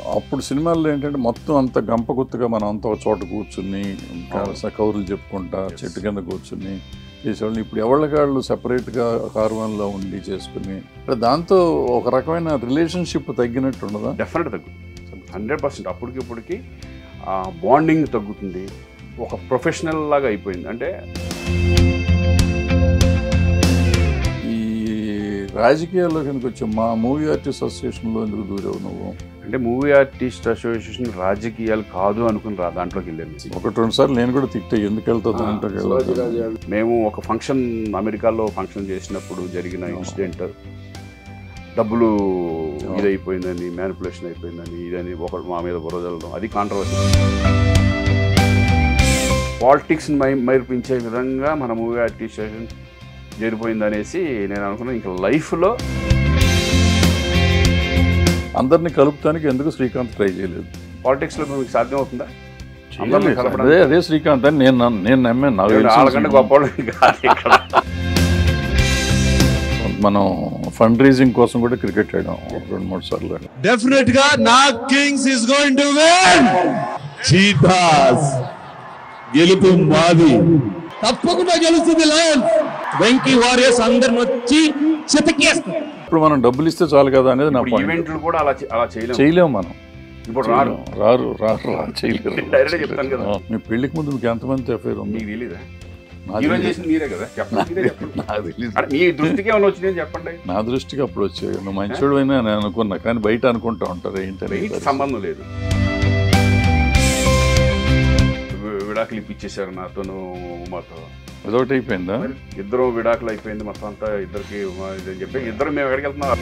అప్పుడు సినిమాల్లో ఏంటంటే మొత్తం అంత గంప గుత్తుగా మనం అంతా ఒక చోట కూర్చుని కాస్త కౌరులు చెప్పుకుంటా చెట్టు కింద కూర్చుని చేసేవాళ్ళు ఇప్పుడు ఎవళ్ళకాళ్ళు సెపరేట్గా కార్వాన్లో ఉండి చేసుకుని అంటే దాంతో ఒక రకమైన రిలేషన్షిప్ తగ్గినట్టు ఉండదా డెఫినెట్ తగ్గుతుంది హండ్రెడ్ పర్సెంట్ అప్పటికి ఇప్పటికి బాండింగ్ తగ్గుతుంది ఒక ప్రొఫెషనల్ లాగా అయిపోయింది అంటే ఈ రాజకీయాల్లో కనుక వచ్చి మా మూవీ ఆర్టిస్ట్ అసోసియేషన్లో ఎందుకు దూరావు నువ్వు అంటే మూవీ ఆర్టిస్ట్ అసోసియేషన్ రాజకీయాలు కాదు అనుకుని రా దాంట్లోకి వెళ్ళాను ఒకటి రెండు సార్లు నేను కూడా తిట్టే ఎందుకు వెళ్తావు దాంట్లోకి వెళ్తావు మేము ఒక ఫంక్షన్ అమెరికాలో ఫంక్షన్ చేసినప్పుడు జరిగిన ఇన్సిడెంట్ డబ్బులు ఇదైపోయిందని మ్యానిపులేషన్ అయిపోయిందని ఇదని ఒకడు మా మీద బురదలడం అది కాంట్రవర్సీ పాలిటిక్స్ని మై మైర్పించే విధంగా మన మూవీ ఆర్టిస్టేషన్ జరిపోయింది అనేసి నేను అనుకున్నాను ఇంకా లైఫ్లో అందరినీ కలుపుతానికి ఎందుకు శ్రీకాంత్ ట్రై చేయలేదు పాలిటిక్స్లో మీకు సాధ్యం అవుతుందా అందరినీ చేయలేదు. కలపడం అదే అదే శ్రీకాంత్ అని నేను నమ్మ- నేను నమ్మాను నాకు తెలిసిన వాళ్ళకంటే సినిమా. గొప్ప వాళ్ళు కాదు ఇక్కడ మనం ఫండ్ రైజింగ్ కోసం కూడా క్రికెట్ ఆడాం ఒక రెండు మూడు సార్లు ఆడాం. డెఫినెట్ గా నా kings is going to win cheetahs గెలుపు మాది తప్పకుండా గెలుస్తుంది లయన్ వెంకీ వారియర్స్ అందరిని వచ్చి చితకేస్తారు ఇప్పుడు మనం డబ్బులు ఇస్తే చాలు కదా అనేది నా ఇప్పుడు పాయింట్ ఈవెంట్లు కూడా అలా చే- అలా చేయలేము చేయలేము మనం ఇప్పుడు రారు రారు రారు రారు చేయలేరు Direct గా చెప్తాను కదా. ఆ, మీ పెళ్లికి ముందు మీకు ఎంతమంది అఫేర్ ఉంది మీకు తెలీదా నాకు హీరో తెలీదు. చేసింది మీరే కదా చెప్పండి మీరే చెప్పండి నాకు తెలీదు. అరే, మీ దృష్టికి ఏమైనా వచ్చింది చెప్పండి నా దృష్టికి అప్పుడు వచ్చాయి నువ్వు మంచోడు అయినా నేను అనుకున్నా కానీ బయట అనుకుంటా ఉంటారు ఏంటని వెయిట్ సంబంధం లేదు వి- విడాకులు ఇప్పించేశారు నాతోను ఉమాతో అదొకటి అయిపోయిందా మరి ఇద్దరు విడాకులు అయిపోయింది మొత్తం అంతా ఇద్దరికి మా- ఇదని చెప్పి ఇద్దరు మేము ఎక్కడికి వెళ్తున్నాం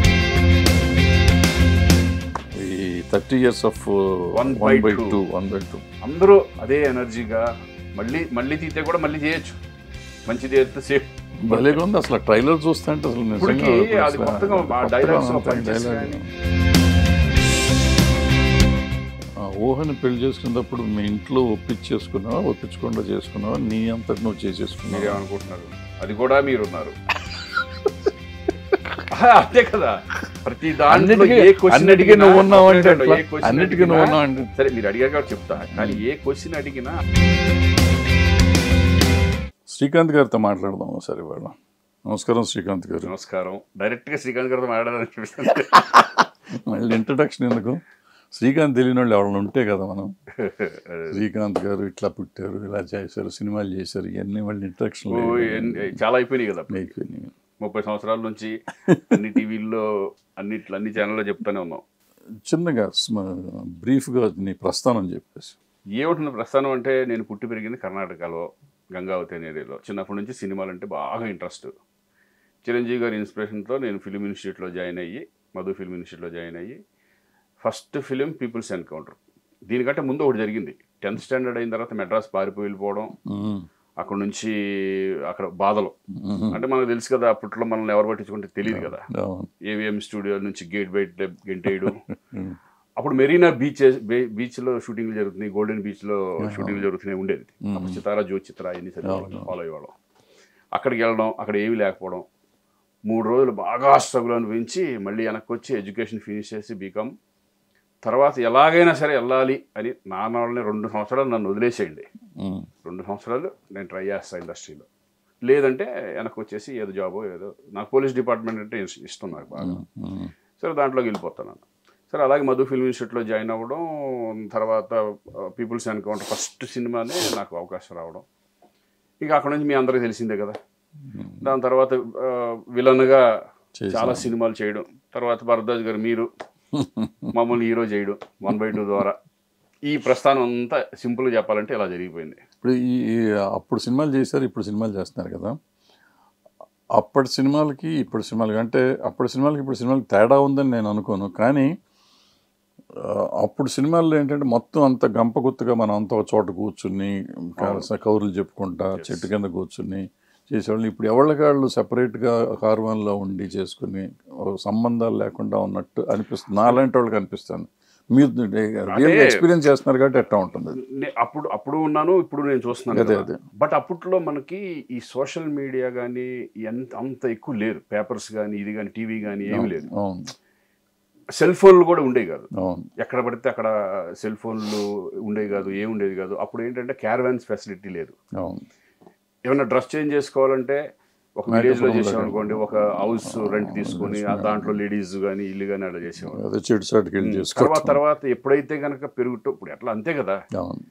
ఈ thirty years of One one by by two. Two one by two అందరూ అదే ఎనర్జీగా మళ్ళీ మళ్ళీ తీస్తే కూడా మళ్ళీ చేయొచ్చు మంచిది అయితే సేఫ్ భలేగా ఉంది అసలు ట్రైలర్ చూస్తుంటే అసలు ఇప్పటికీ నిజంగా ఇప్పుడు అది అసలు కొత్తగా ఆ కొత్తగా dialogues అంతా punches dialogue. కానీ. ఆ ఊహని పెళ్లి చేసుకున్నప్పుడు మీ ఇంట్లో ఒప్పించేసుకున్నావా ఒప్పించకుండా చేసుకున్నావా నీ అంతటి నువ్వు చేసేసుకున్నావా మీరేమనుకుంటున్నారు అది కూడా మీరున్నారు ఆహా, అంతే కదా ప్రతి దాంట్లో అన్నిటికీ ఏ క్వశ్చన్ అన్నిటికీ అడిగినా నువ్వు ఉన్నావు అంటే ఏ ఎట్లా? question అన్నిటికీ నువ్వు అడిగినా- ఉన్నావు అంటే సరే మీరు అడిగారు కాబట్టి చెప్తా కానీ ఏ క్వశ్చన్ అడిగినా శ్రీకాంత్ గారితో మాట్లాడదాం సరే ఇవాళ నమస్కారం శ్రీకాంత్ గారు నమస్కారం డైరెక్ట్ గా శ్రీకాంత్ గారితో మాట్లాడాలనిపిస్తుంది మళ్ళీ ఇంట్రడక్షన్ ఎందుకు శ్రీకాంత్ తెలియని వాళ్ళు ఎవరైనా ఉంటే కదా మనం శ్రీకాంత్ గారు ఇట్లా పుట్టారు ఇలా చేశారు సినిమాలు చేశారు ఇవన్నీ వాళ్ళు ఇంట్రడక్షన్ ఓ, ఎన్ని- చాలా అయిపోయినాయి కదా ముప్పై సంవత్సరాల నుంచి అన్ని టీవీల్లో అన్నిట్లో అన్ని ఛానల్లో చెప్తానే ఉన్నాం చిన్నగా బ్రీఫ్గా నీ ప్రస్థానం చెప్పేసి ఏముంటుంది ప్రస్థానం అంటే నేను పుట్టి పెరిగింది కర్ణాటకలో గంగావతి అనే ఏరియాలో చిన్నప్పటి నుంచి సినిమాలు అంటే బాగా ఇంట్రెస్ట్ చిరంజీవి గారి ఇన్స్పిరేషన్తో నేను ఫిలిం ఇన్స్టిట్యూట్లో జాయిన్ అయ్యి మధు ఫిలిం ఇన్స్టిట్యూట్లో జాయిన్ అయ్యి ఫస్ట్ ఫిలిం పీపుల్స్ ఎన్కౌంటర్ దీనికంటే ముందు ఒకటి జరిగింది టెన్త్ స్టాండర్డ్ అయిన తర్వాత మెడ్రాస్ పారిపోయి వెళ్ళిపోవడం మ్మ్. అక్కడ నుంచి అక్కడ బాధలు మ్మ్. అంటే మనకు తెలుసు కదా అప్పట్లో మనల్ని ఎవరు పట్టించుకుంటే తెలియదు కదా అవును. ఏవిఎం స్టూడియో నుంచి గేట్ బయట గెంటేయడం మ్మ్. అప్పుడు మెరీనా బీచ్ బీచ్ లో షూటింగ్లు జరుగుతున్నాయి గోల్డెన్ బీచ్ లో షూటింగ్లు జరుగుతున్నాయి ఉండేది అప్పుడు చితారా జో చిత్ర ఎన్ని ఫాలో అయ్యేవాళ్ళం అక్కడికి వెళ్ళడం అక్కడ ఏమీ లేకపోవడం మూడు రోజులు బాగా స్ట్రగుల్ అనిపించి మళ్ళీ వెనక్కి వచ్చి ఎడ్యుకేషన్ ఫినిష్ చేసి బీకామ్ తర్వాత ఎలాగైనా సరే వెళ్ళాలి అని నాన్న వాళ్ళని రెండు సంవత్సరాలు నన్ను వదిలేసేయండి మ్మ్. రెండు సంవత్సరాలు నేను ట్రై చేస్తాను ఇండస్ట్రీలో లేదంటే వెనక్కి వచ్చేసి ఏదో జాబో ఏదో నాకు పోలీస్ డిపార్ట్మెంట్ అంటే ఇస్- ఇష్టం నాకు బాగా మ్మ్. సరే దాంట్లోకి వెళ్ళిపోతాను సరే అలాగే మధు ఫిల్మ్ ఇన్స్టిట్యూట్లో జాయిన్ అవ్వడం తర్వాత పీపుల్స్ ఎన్కౌంటర్ ఫస్ట్ సినిమానే నాకు అవకాశం రావడం ఇక అక్కడ నుంచి మీ అందరికీ తెలిసిందే కదా దాని తర్వాత విలన్గా చేశాను. చాలా సినిమాలు చేయడం తర్వాత భరద్వాజ్ గారు మీరు మమ్మల్ని హీరో చేయడం వన్ బై టూ ద్వారా ఈ ప్రస్థానం అంతా సింపుల్గా చెప్పాలంటే ఇలా జరిగిపోయింది ఇప్పుడు ఈ ఈ అప్పుడు సినిమాలు చేశారు ఇప్పుడు సినిమాలు చేస్తున్నారు కదా అప్పటి సినిమాలకి ఇప్పుడు సినిమాలకి అంటే అప్పటి సినిమాలకి ఇప్పుడు సినిమాలకి తేడా ఉందని నేను అనుకోను కానీ ఆ, అప్పుడు సినిమాల్లో ఏంటంటే మొత్తం అంత గంప గుత్తుగా మనం అంతా ఒక చోట కూర్చుని కాస్త కౌరులు చెప్పుకుంటా చెట్టు కింద కూర్చుని చేసేవాళ్ళు ఇప్పుడు ఎవళ్ళకాళ్ళు సెపరేట్గా కార్వాన్లో ఉండి చేసుకుని ఓ సంబంధాలు లేకుండా ఉన్నట్టు అనిపిస్తుంది నాలాంటి వాళ్ళకి అనిపిస్తుంది మీరు రియల్ ఎక్స్పీరియన్స్ చేస్తున్నారు కాబట్టి ఎట్లా ఉంటుంది నే- అప్పుడు అప్పుడు ఉన్నాను ఇప్పుడు నేను చూస్తున్నాను అదే, కదా. అదే. బట్ అప్పట్లో మనకి ఈ సోషల్ మీడియా కానీ ఎంత అంత ఎక్కువ లేదు పేపర్స్ కానీ ఇది కానీ టీవీ కానీ ఏమీ లేదు అవును సెల్ ఫోన్లు కూడా ఉండేవి కాదు అవును ఎక్కడ పడితే అక్కడ సెల్ ఫోన్లు ఉండేవి కాదు ఏం ఉండేది కాదు అప్పుడు ఏంటంటే క్యారవాన్స్ ఫెసిలిటీ లేదు అవును ఏమైనా డ్రెస్ చేంజ్ చేసుకోవాలంటే ఒక Makeup విలేజ్ లో room లో చేసామనుకోండి ఒక హౌస్ రెంట్ తీసుకొని ఆ దాంట్లో లేడీస్ కానీ ఇల్లు కానీ అలా చేసేవాళ్ళు అదే చెడు సాటుకి వెళ్ళి తర్వాత చేసుకోవటం తర్వాత ఎప్పుడైతే కనుక పెరుగుతూ ఇప్పుడు ఎట్లా అంతే కదా అవును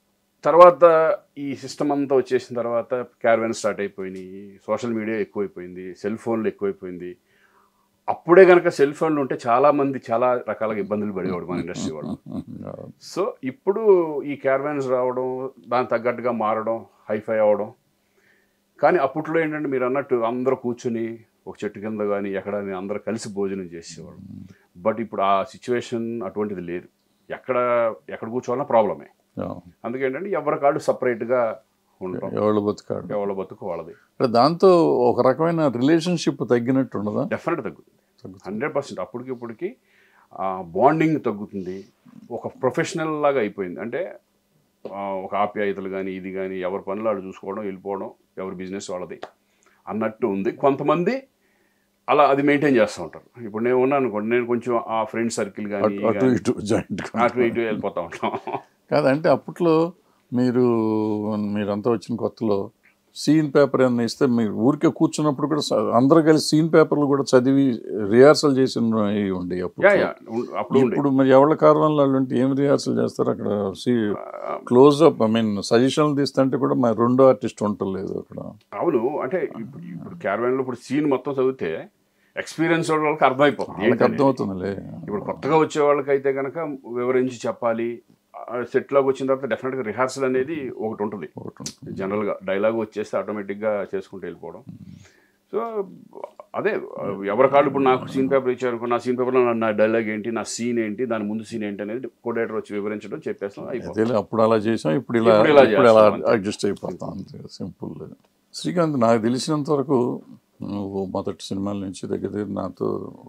తర్వాత ఈ సిస్టమ్ అంతా వచ్చేసిన తర్వాత క్యారవెన్ స్టార్ట్ అయిపోయినాయి సోషల్ మీడియా ఎక్కువైపోయింది సెల్ ఫోన్లు ఎక్కువైపోయింది అప్పుడే కనుక సెల్ ఫోన్లు ఉంటే చాలా మంది చాలా రకాలుగా ఇబ్బందులు పడేవాడు మన ఇండస్ట్రీ వాళ్ళు అవును. సో ఇప్పుడు ఈ క్యారవాన్స్ రావడం దానికి తగ్గట్టుగా మారడం హైఫై అవడం కానీ అప్పట్లో ఏంటంటే మీరు అన్నట్టు అందరూ కూర్చుని ఒక చెట్టు కింద కానీ ఎక్కడ కానీ అందరూ కలిసి భోజనం చేసేవాళ్ళు బట్ ఇప్పుడు ఆ సిచ్యువేషన్ అటువంటిది లేదు ఎక్కడ ఎక్కడ కూర్చోవాలన్నా ప్రాబ్లమే అవును. అందుకేంటంటే ఎవరి కాళ్ళు సపరేట్గా ఉండటం ఎవరు బతుకాడు ఎవరి బతుకు వాళ్ళది అంటే దాంతో ఒక రకమైన రిలేషన్షిప్ తగ్గినట్టు ఉండదా డెఫినెట్ తగ్గుతుంది హండ్రెడ్ పర్సెంట్ అప్పటికి ఇప్పటికి బాండింగ్ తగ్గుతుంది ఒక ప్రొఫెషనల్ లాగా అయిపోయింది అంటే ఆ, ఒక ఆప్యాయతలు కానీ ఇది కానీ ఎవరి పనులు వాళ్ళు చూసుకోవడం వెళ్ళిపోవడం ఎవరి బిజినెస్ వాళ్ళది అన్నట్టు ఉంది కొంతమంది అలా అది మెయింటైన్ చేస్తూ ఉంటారు ఇప్పుడు నేను ఉన్నాను అనుకోండి నేను కొంచెం ఆ ఫ్రెండ్ సర్కిల్ కానీ అటు- అటు ఇటు జాయింట్ అటు ఇటు వెళ్ళిపోతూ ఉంటాం కాదంటే అప్పట్లో మీరు మీరంతా వచ్చిన కొత్తలో సీన్ పేపర్ ఏమన్నా ఇస్తే మీరు ఊరికే కూర్చున్నప్పుడు కూడా స- అందరూ కలిసి సీన్ పేపర్లు కూడా చదివి రిహార్సల్ చేసి ఉండే అప్పుడు యా యా ఉం- అప్పుడు ఉండే ఇప్పుడు మరి ఎవరి కార్వన్ వాళ్ళు ఉంటే ఏం రిహార్సల్ చేస్తారు అక్కడ సి క్లోజ్ అప్ ఐ మీన్ సజెషన్లు తీస్తుంటే కూడా మరి రెండో ఆర్టిస్ట్ ఉండలేదు అక్కడ అవును అంటే ఇప్పుడు ఇప్పుడు క్యారవాన్లో ఇప్పుడు సీన్ మొత్తం చదివితే ఎక్స్పీరియన్స్ వాళ్ళకి అర్థమైపోతుంది వాళ్ళకి ఏంటనేది. అర్థమవుతుందిలే ఇప్పుడు కొత్తగా వచ్చే వాళ్ళకైతే కనుక వివరించి చెప్పాలి సెట్లోకి వచ్చిన తర్వాత డెఫినెట్గా రిహార్సల్ అనేది ఒకటి ఉంటుంది ఒకటి ఉంటుంది. జనరల్గా డైలాగ్ వచ్చేస్తే ఆటోమేటిక్గా చేసుకుంటూ వెళ్ళిపోవడం సో అదే ఎవరి కాళ్ళు ఇప్పుడు నాకు సీన్ పేపర్ ఇచ్చారు నా సీన్ పేపర్లో నా డైలాగ్ ఏంటి నా సీన్ ఏంటి దాని ముందు సీన్ ఏంటి అనేది కోడేటర్ వచ్చి వివరించడం చెప్పేస్తాం అయిపోతుంది అదేలే అప్పుడు అలా చేసాం ఇప్పుడు ఇలా ఇప్పుడు ఇలా ఇప్పుడు ఇలా చేస్తాం అంతే. అడ్జస్ట్ అయిపోతాం అంతే సింపుల్ శ్రీకాంత్ నాకు తెలిసినంత వరకు నువ్వు మొదటి సినిమాల నుంచి దగ్గర దగ్గర నాతో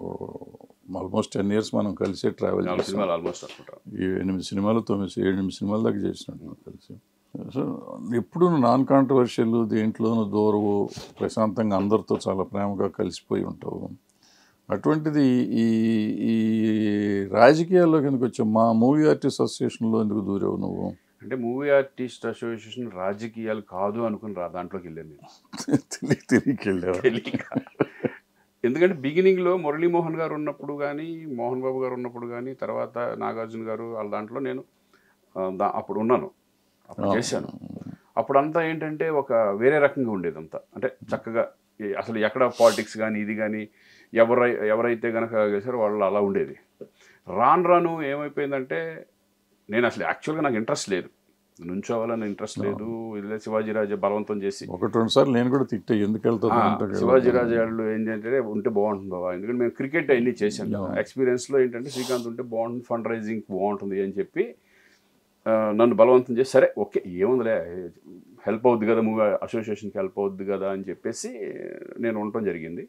ఆల్మోస్ట్ టెన్ ఇయర్స్ మనం కలిసే ట్రావెల్ నాలుగు చేసాం సినిమాలు ఆల్మోస్ట్ అనుకుంటాం ఈ ఎనిమిది సినిమాలు తొమ్మిది ఏడు ఎనిమిది సినిమాల దాకా చేసినట్టు కలిసి సో ఎప్పుడు నాన్ కాంట్రవర్షియల్ దేంట్లోనూ దూరవు ప్రశాంతంగా అందరితో చాలా ప్రేమగా కలిసిపోయి ఉంటావు అటువంటిది ఈ ఈ రాజకీయాల్లో కిందకు వచ్చావు మా మూవీ ఆర్టిస్ట్ అసోసియేషన్లో ఎందుకు దూరావు నువ్వు అంటే మూవీ ఆర్టిస్ట్ అసోసియేషన్ రాజకీయాలు కాదు అనుకుని రా దాంట్లోకి వెళ్ళాను నేను తిరిగి తిరిగి వెళ్ళావు తెలియక ఎందుకంటే బిగినింగ్లో మురళీమోహన్ గారు ఉన్నప్పుడు కానీ మోహన్ బాబు గారు ఉన్నప్పుడు కానీ తర్వాత నాగార్జున గారు వాళ్ళ దాంట్లో నేను ఆ, దా- అప్పుడు ఉన్నాను అప్పుడు చేశాను అప్పుడంతా ఏంటంటే ఒక వేరే రకంగా ఉండేది అంతా అంటే చక్కగా ఈ- అసలు ఎక్కడ పాలిటిక్స్ కానీ ఇది కానీ ఎవరై ఎవరైతే గనక చేశారో వాళ్ళు అలా ఉండేది రాను రాను ఏమైపోయిందంటే నేను అసలు యాక్చువల్గా నాకు ఇంట్రెస్ట్ లేదు నుంచోవాలని ఇంట్రెస్ట్ లేదు ఇదే శివాజీ రాజా బలవంతం చేసి ఒకటి రెండు సార్లు నేను కూడా తిట్టా ఎందుకు వెళ్తావు ఆ, అంటే కదా. శివాజీ రాజు వాళ్ళు ఏంటంటే ఉంటే బాగుంటుంది బాబా ఎందుకంటే మేము క్రికెట్ అన్ని చేశాం కదా ఎక్స్పీరియన్స్లో ఏంటంటే శ్రీకాంత్ ఉంటే బాగుంటుంది ఫండ్ రైజింగ్ బాగుంటుంది అని చెప్పి ఆ, నన్ను బలవంతం చేసి సరే ఓకే ఏముందిలే హెల్ప్ అవుద్ది కదా మూవీ అసోసియేషన్కి హెల్ప్ అవుద్ది కదా అని చెప్పేసి నేను ఉండటం జరిగింది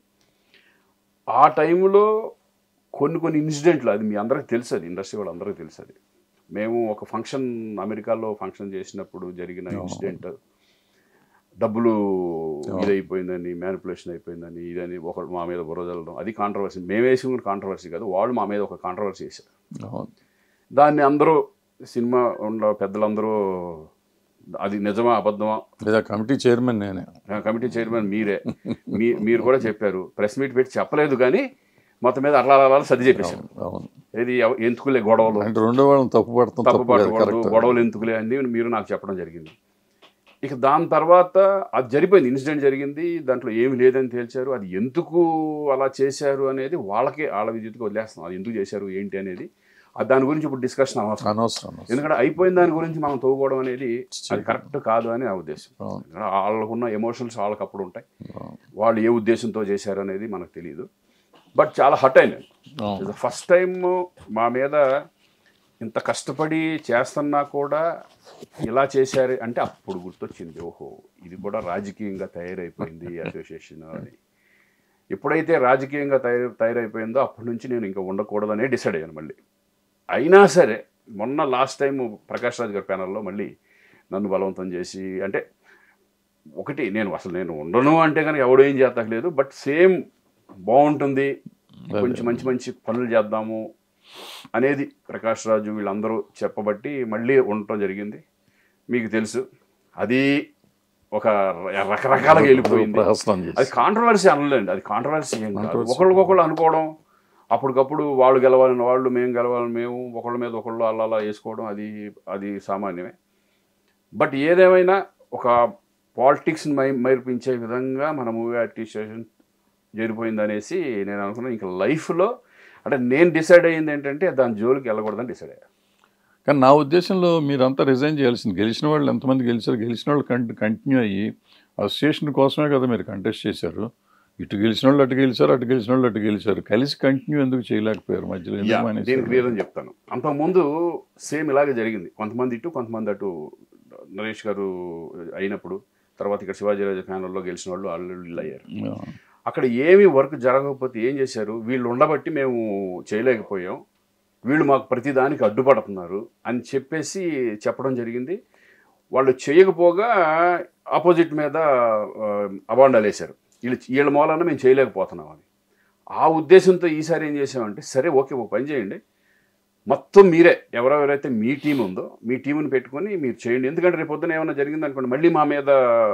ఆ టైంలో కొన్ని కొన్ని ఇన్సిడెంట్లు అది మీ అందరికి తెలుసు అది ఇండస్ట్రీ వాళ్ళందరికీ తెలుసు అది మేము ఒక ఫంక్షన్ అమెరికాలో ఫంక్షన్ చేసినప్పుడు జరిగిన ఇన్సిడెంట్ డబ్బులు ఇదైపోయిందని మ్యానిపులేషన్ అయిపోయిందని ఇదని ఒకడు మా మీద బుర్ర చల్లడం అది కాంట్రవర్సీ మేము వేసిన కాంట్రవర్సీ కాదు వాళ్ళు మా మీద ఒక కాంట్రవర్సీ చేశారు అవును. దాన్ని అందరూ సినిమా ఉన్న పెద్దలందరూ అది నిజమా అబద్ధమా లేదా కమిటీ చైర్మన్ నేనే ఆ కమిటీ చైర్మన్ మీరే మీ మీరు కూడా చెప్పారు ప్రెస్ మీట్ పెట్టి చెప్పలేదు కానీ మొత్తం మీద అట్లా అలా సర్ది చెప్పేశారు అవును ఏది ఎవ- ఎందుకులే గొడవలు అంటే రెండో వాళ్ళని తప్పు పడతాం తప్పు తప్పు కాదు పట్టకూడదు కరెక్ట్ గొడవలు ఎందుకులే అని మీరు నాకు చెప్పడం జరిగింది ఇక దాని తర్వాత అది జరిపోయింది ఇన్సిడెంట్ జరిగింది దాంట్లో ఏమి లేదని తేల్చారు అది ఎందుకు అలా చేశారు అనేది వాళ్ళకే వాళ్ళ విద్యుత్కి వదిలేస్తాం అది ఎందుకు చేశారు ఏంటి అనేది అది దాని గురించి ఇప్పుడు డిస్కషన్ అవసరం అనవసరం అనవసరం. ఎందుకంటే అయిపోయిన దాని గురించి మనం తోగుకోవడం అనేది అది కరెక్ట్ కాదు అని నా ఉద్దేశం అవును. ఎందుకంటే వాళ్ళకున్న ఎమోషన్స్ వాళ్ళకి అప్పుడు ఉంటాయి అవును. వాళ్ళు ఏ ఉద్దేశంతో చేశారు అనేది మనకు తెలియదు బట్ చాలా హట్ అయినాను అవును. ఫస్ట్ టైం మా మీద ఇంత కష్టపడి చేస్తున్నా కూడా ఇలా చేశారు అంటే అప్పుడు గుర్తొచ్చింది ఓహో ఇది కూడా రాజకీయంగా తయారైపోయింది అసోసియేషన్ అని ఎప్పుడైతే రాజకీయంగా తయారు తయారైపోయిందో అప్పటి నుంచి నేను ఇంకా ఉండకూడదనే డిసైడ్ అయ్యాను మళ్ళీ అయినా సరే మొన్న లాస్ట్ టైం ప్రకాష్ రాజ్ గారి ప్యానల్లో మళ్ళీ నన్ను బలవంతం చేసి అంటే ఒకటి నేను అసలు నేను ఉండను అంటే కనుక ఎవడు ఏం చేస్తలేదు బట్ సేమ్ బాగుంటుంది కొంచెం మంచి మంచి పనులు చేద్దాము అనేది ప్రకాష్ రాజు వీళ్ళందరూ చెప్పబట్టి మళ్ళీ ఉండటం జరిగింది మీకు తెలుసు అది ఒక ర- రకరకాలుగా వెళ్ళిపోయింది ప్రహసనం అది చేసి కాంట్రవర్సీ అనలేండి అది కాంట్రవర్సీ ఏం కాదు Controversy. ఒకళ్ళకొకళ్ళు అనుకోవడం అప్పటికప్పుడు వాళ్ళు గెలవాలని వాళ్ళు మేము గెలవాలని మేము ఒకళ్ళ మీద ఒకళ్ళు అలా అలా వేసుకోవడం అది అది సామాన్యమే బట్ ఏదేమైనా ఒక పాలిటిక్స్ని మై మైర్పించే విధంగా మన మూవీ అడ్మినిస్ట్రేషన్ జరిగిపోయింది అనేసి నేను అనుకున్నాను ఇంకా లైఫ్లో అంటే నేను డిసైడ్ అయ్యింది ఏంటంటే దాని జోలికి వెళ్ళకూడదని డిసైడ్ అయ్యా కానీ నా ఉద్దేశంలో మీరంతా రిజైన్ చేయాల్సింది గెలిచిన వాళ్ళు ఎంతమంది గెలిచారు గెలిచిన వాళ్ళు కంటి కంటిన్యూ అయ్యి అసోసియేషన్ కోసమే కదా మీరు కంటెస్ట్ చేశారు ఇటు గెలిచిన వాళ్ళు అటు గెలిచారు అటు గెలిచిన వాళ్ళు అటు గెలిచారు కలిసి కంటిన్యూ ఎందుకు చేయలేకపోయారు మధ్యలో ఎందుకు యా, మానేశారు? దీనికి రీజన్ చెప్తాను అంతకుముందు సేమ్ ఇలాగే జరిగింది కొంతమంది ఇటు కొంతమంది అటు నరేష్ గారు అయినప్పుడు తర్వాత ఇక్కడ శివాజీరాజు ప్యానల్లో గెలిచిన వాళ్ళు వాళ్ళు వీళ్ళు అయ్యారు యా. అక్కడ ఏమి వర్క్ జరగకపోతే ఏం చేశారు వీళ్ళు ఉండబట్టి మేము చేయలేకపోయాం వీళ్ళు మాకు ప్రతిదానికి అడ్డుపడుతున్నారు అని చెప్పేసి చెప్పడం జరిగింది వాళ్ళు చేయకపోగా ఆపోజిట్ మీద ఆ, అబాండాలు వేశారు వీళ్ళు వీళ్ళ మూలన మేము చేయలేకపోతున్నాం అని ఆ ఉద్దేశంతో ఈసారి ఏం చేసామంటే సరే ఓకే ఒక పని చేయండి మొత్తం మీరే ఎవరెవరైతే మీ టీం ఉందో మీ టీంని పెట్టుకొని మీరు చేయండి ఎందుకంటే రేపు పొద్దున ఏమైనా జరిగింది అనుకోండి మళ్ళీ మా మీద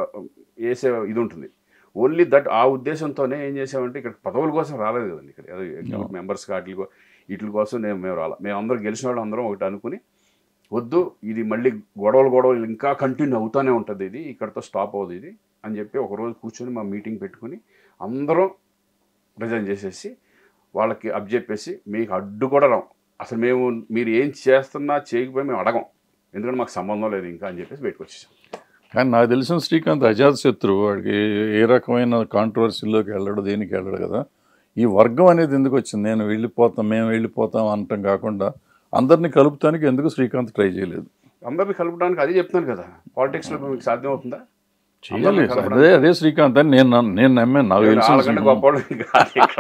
వేసే ఇది ఉంటుంది ఓన్లీ దట్ ఆ ఉద్దేశంతోనే ఏం చేసామంటే ఇక్కడ పదవుల కోసం రాలేదు కదండి ఇక్కడ మెంబర్స్ వాటి వీటి కోసం నేను మేము రాలా మేము అందరం గెలిచిన వాళ్ళు అందరం ఒకటి అనుకుని వద్దు ఇది మళ్ళీ గొడవలు గొడవలు ఇంకా కంటిన్యూ అవుతూనే ఉంటుంది ఇది ఇక్కడతో స్టాప్ అవుతుంది ఇది అని చెప్పి ఒక రోజు కూర్చొని మా మీటింగ్ పెట్టుకుని అందరం రిజైన్ చేసేసి వాళ్ళకి అప్ చెప్పేసి మీకు అడ్డు కూడా రాం అసలు మేము మీరు ఏం చేస్తున్నా చేయకపోయి మేము అడగం ఎందుకంటే మాకు సంబంధం లేదు ఇంకా అని చెప్పేసి బయటకు వచ్చేసాం కానీ నాకు తెలిసిన శ్రీకాంత్ అజాత్ శత్రువు వాడికి ఏ- ఏ రకమైన కాంట్రవర్సీలోకి వెళ్ళడు దేనికి వెళ్ళడు కదా ఈ వర్గం అనేది ఎందుకు వచ్చింది నేను వెళ్ళిపోతాం మేము వెళ్ళిపోతాం అనటం కాకుండా అందరినీ కలుపుతానికి ఎందుకు శ్రీకాంత్ ట్రై చేయలేదు అందరిని కలపడానికి అదే చెప్తున్నాను కదా పాలిటిక్స్లో మీకు సాధ్యం అవుతుందా చేయాలి అందరినీ కలపడానికి- అదే అదే శ్రీకాంత్ అని నేను నమ్మ- నేను నమ్మాను నాకు తెలిసిన వాళ్ళకంటే శ్రీకాంత్. గొప్పవాడు కాదు ఇక్కడ.